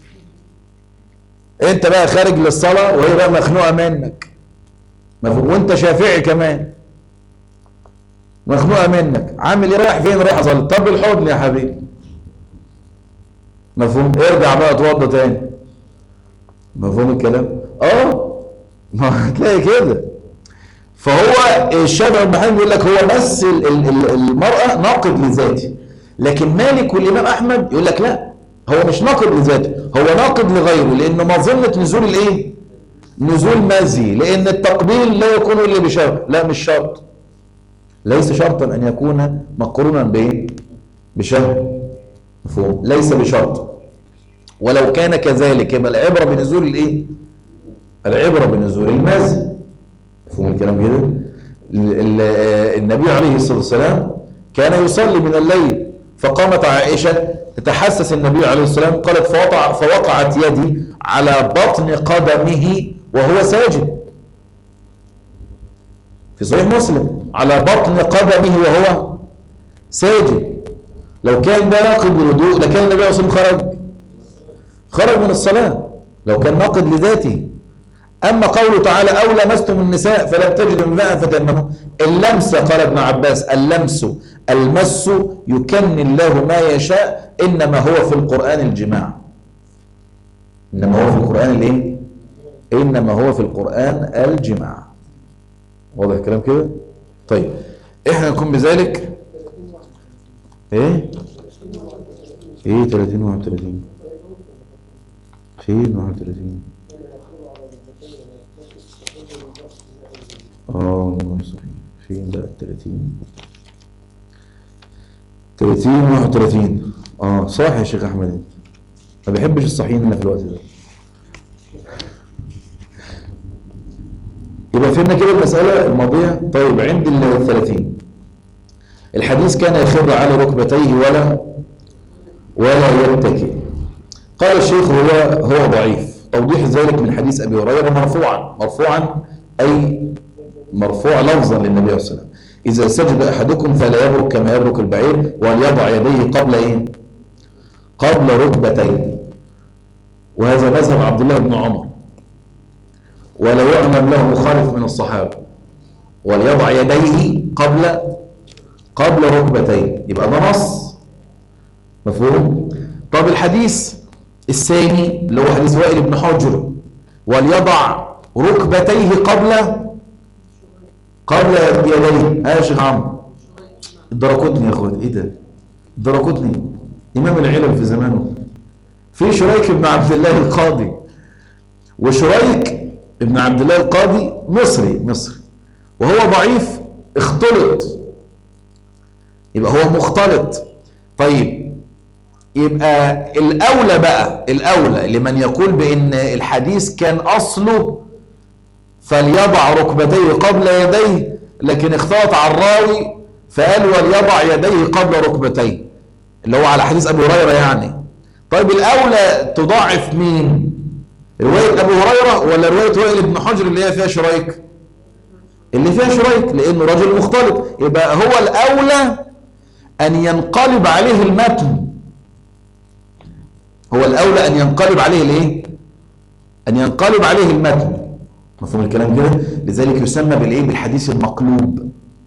انت بقى خارج للصلاة وهي بقى مخنوقة منك مفهوم وانت شافعي كمان مخنوقة منك عامل ايه رايح فين رايح اصلي طب الحضن يا حبيبي مفهوم ارجع بقى اتوضى تاني مفهوم الكلام اه ما هتلاقي كده فهو الشافعي بن حنبل يقول لك هو بس ال- ال- ال- المرأة ناقد لذاته لكن مالك والإمام أحمد يقول لك لا هو مش ناقد لذاته هو ناقد لغيره لأنه مظنة نزول الإيه؟ نزول مزي لأن التقبيل لا يكون إلا بشرط لا مش شرط ليس شرطا أن يكون مقرونا بإيه؟ بشهوة مفهوم ليس بشرط ولو كان كذلك يبقى العبرة بنزول الإيه؟ العبرة بنزول المزي مفهوم الكلام كده ال- ال- آه، النبي عليه الصلاة والسلام كان يصلي من الليل فقامت عائشة تتحسس النبي عليه الصلاة والسلام قالت فوقع فوقعت يدي على بطن قدمه وهو ساجد في صحيح مسلم على بطن قدمه وهو ساجد لو كان ده ناقض الوضوء لكان النبي عليه الصلاة والسلام خرج خرج من الصلاة لو كان ناقض لذاته أما قوله تعالى أو لمستم النساء فلم تجدوا ماء فتيمموا اللمس قال ابن عباس اللمس المس يكن الله ما يشاء إنما هو في القرآن الجماع إنما هو في القرآن الإيه؟ إنما هو في القرآن الجماع واضح الكلام كده؟ طيب إحنا نكون بذلك إيه؟ إيه 30 31 فين 31 اه صحيح فين بقى ال 30 30 31 اه صح يا شيخ احمد انت ما بحبش الصحيين الا في الوقت ده يبقى فهمنا كده المسألة الماضية طيب عند ال 30 الحديث كان يخر على ركبتيه ولا ولا يتكئ قال الشيخ هو هو ضعيف توضيح ذلك من حديث ابي هريره مرفوعا مرفوعا اي مرفوع لفظا للنبي عليه الصلاه والسلام اذا سجد احدكم فلا يبرك كما يبرك البعير وليضع يديه قبل ايه قبل ركبتيه وهذا مذهب عبد الله بن عمر ولا يعلم له مخالف من الصحابه وليضع يديه قبل قبل ركبتيه يبقى ده نص مفهوم طب الحديث الثاني اللي هو حديث وائل بن حجر وليضع ركبتيه قبل قبل يديه ها يا شيخ عمرو الدركوتني يا اخوات ايه ده الدركوتني امام العلم في زمانه في شريك بن عبد الله القاضي وشريك ابن عبد الله القاضي مصري مصري وهو ضعيف اختلط يبقى هو مختلط طيب يبقى الأولى بقى الأولى لمن يقول بأن الحديث كان أصله فليضع ركبتيه قبل يديه لكن اختلط على الراوي فقال وليضع يديه قبل ركبتيه اللي هو على حديث أبي هريرة يعني طيب الأولى تضاعف مين رواية أبي هريرة ولا رواية وائل بن حجر اللي هي فيها شريك اللي فيها شريك لأنه رجل مختلط يبقى هو الأولى أن ينقلب عليه المتن هو الأولى أن ينقلب عليه الإيه؟ أن ينقلب عليه المتن مفهوم الكلام كده؟ لذلك يسمى بالإيه؟ بالحديث المقلوب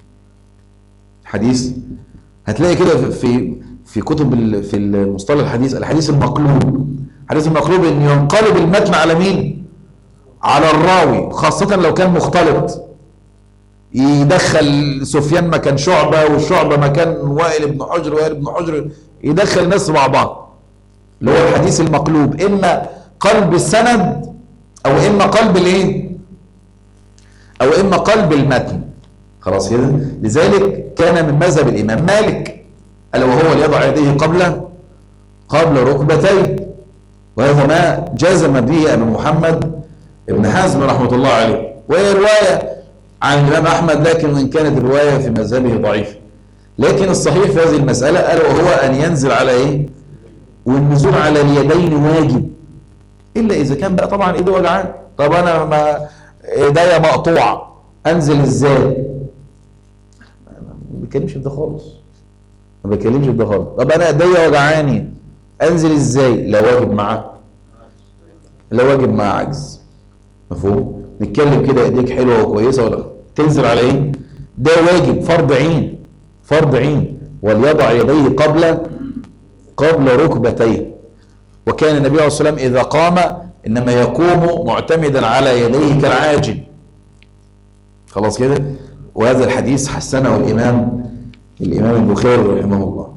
حديث هتلاقي كده في في كتب ال- في المصطلح الحديث الحديث المقلوب الحديث المقلوب أن ينقلب المتن على مين؟ على الراوي خاصة لو كان مختلط يدخل سفيان مكان شعبة والشعبة مكان وائل بن حجر وائل بن حجر يدخل الناس مع بعض اللي هو الحديث المقلوب اما قلب السند او اما قلب الايه او اما قلب المتن خلاص كده لذلك كان من مذهب الامام مالك الا وهو ليضع يديه قبل قبل ركبتيه وهذا ما جزم به أبو محمد ابن حزم رحمة الله عليه وهي رواية عن الإمام أحمد لكن وإن كانت الرواية في مذهبه ضعيفة لكن الصحيح في هذه المسألة قال وهو أن ينزل على إيه والنزول على اليدين واجب إلا إذا كان بقى طبعا إيده وجعان طب أنا ما إيديا مقطوعة أنزل إزاي ما بيتكلمش في ده خالص ما بيتكلمش في ده خالص طب أنا إيديا وجعاني أنزل إزاي لا واجب معاه لا واجب مع عجز مفهوم نتكلم كده ايديك حلوه وكويسه ولا تنزل على ايه ده واجب فرض عين فرض عين وليضع يديه قبل قبل ركبتيه وكان النبي عليه الصلاه والسلام اذا قام انما يقوم معتمدا على يديه كالعاجل خلاص كده وهذا الحديث حسنه الامام الامام البخاري رحمه الله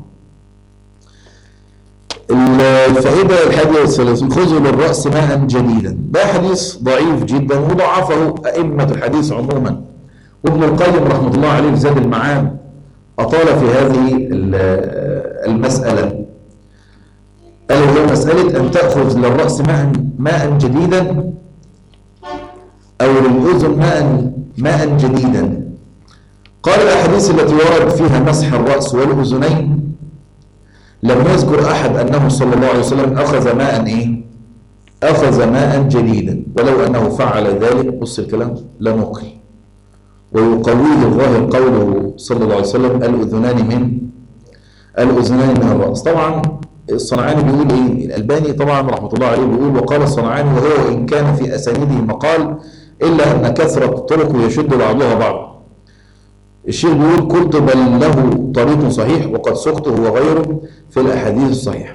الفائدة الحادية والثلاثون خذوا للرأس ماء جديدا ده حديث ضعيف جدا وضعفه أئمة الحديث عموما وابن القيم رحمة الله عليه في زاد المعاد أطال في هذه المسألة قال هي مسألة أن تأخذ للرأس ماء ماء جديدا أو للأذن ماء ماء جديدا قال الأحاديث التي ورد فيها مسح الرأس والأذنين لم يذكر أحد أنه صلى الله عليه وسلم أخذ ماء إيه؟ أخذ ماء جديدا ولو أنه فعل ذلك بص الكلام لنقل ويقويه الظاهر قوله صلى الله عليه وسلم الأذنان من الأذنان من الرأس طبعا الصنعاني بيقول إيه الألباني طبعا رحمة الله عليه بيقول وقال الصنعاني وهو إن كان في أسانيده مقال إلا أن كثرة الطرق يشد بعضها بعض الشيخ بيقول قلت بل له طريق صحيح وقد سقته وغيره في الأحاديث الصحيحة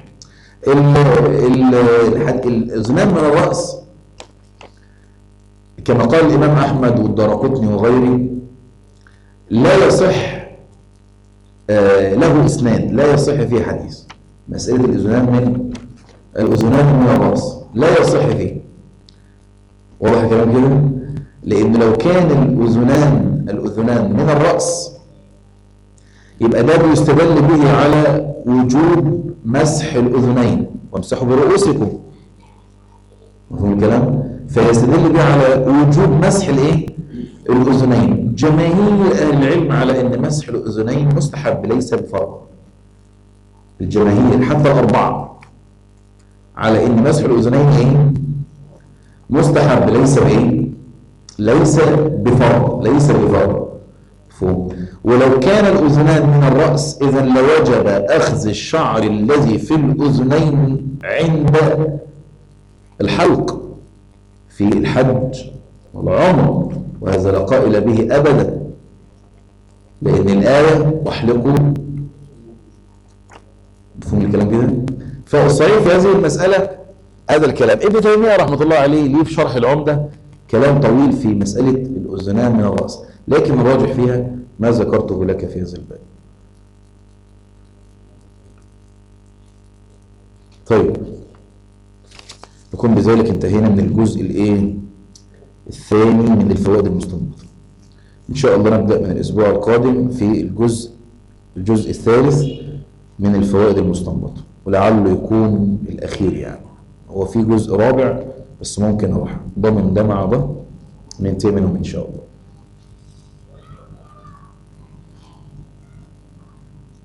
الأذنان من الرأس كما قال الإمام أحمد والدرقطني وغيره لا يصح آه له إسناد لا يصح فيه حديث مسألة الأذنان من الأذنان من الرأس لا يصح فيه واضح الكلام كده لأن لو كان الأذنان الأذنان من الرأس يبقى ده بيستدل به على وجوب مسح الأذنين وامسحوا برؤوسكم مفهوم الكلام فيستدل به على وجوب مسح الايه الأذنين جماهير أهل العلم على أن مسح الأذنين مستحب ليس بفرض الجماهير حتى الأربعة على أن مسح الأذنين إيه مستحب ليس بإيه ليس بفرض ليس بفرض فوق ولو كان الأذنان من الرأس إذا لوجب أخذ الشعر الذي في الأذنين عند الحلق في الحج والعمر وهذا لا قائل به أبدا لأن الآية واحلقوا مفهوم الكلام كده فالصحيح في هذه المسألة هذا الكلام ابن تيمية رحمة الله عليه ليه في شرح العمدة كلام طويل في مسألة الأذنان من الرأس لكن الراجح فيها ما ذكرته لك في هذا الباب طيب نكون بذلك انتهينا من الجزء الايه الثاني من الفوائد المستنبطة ان شاء الله نبدأ من الاسبوع القادم في الجزء الجزء الثالث من الفوائد المستنبطة ولعله يكون الاخير يعني هو في جزء رابع بس ممكن اروح ضمن ده مع ده ننتهي منهم ان شاء الله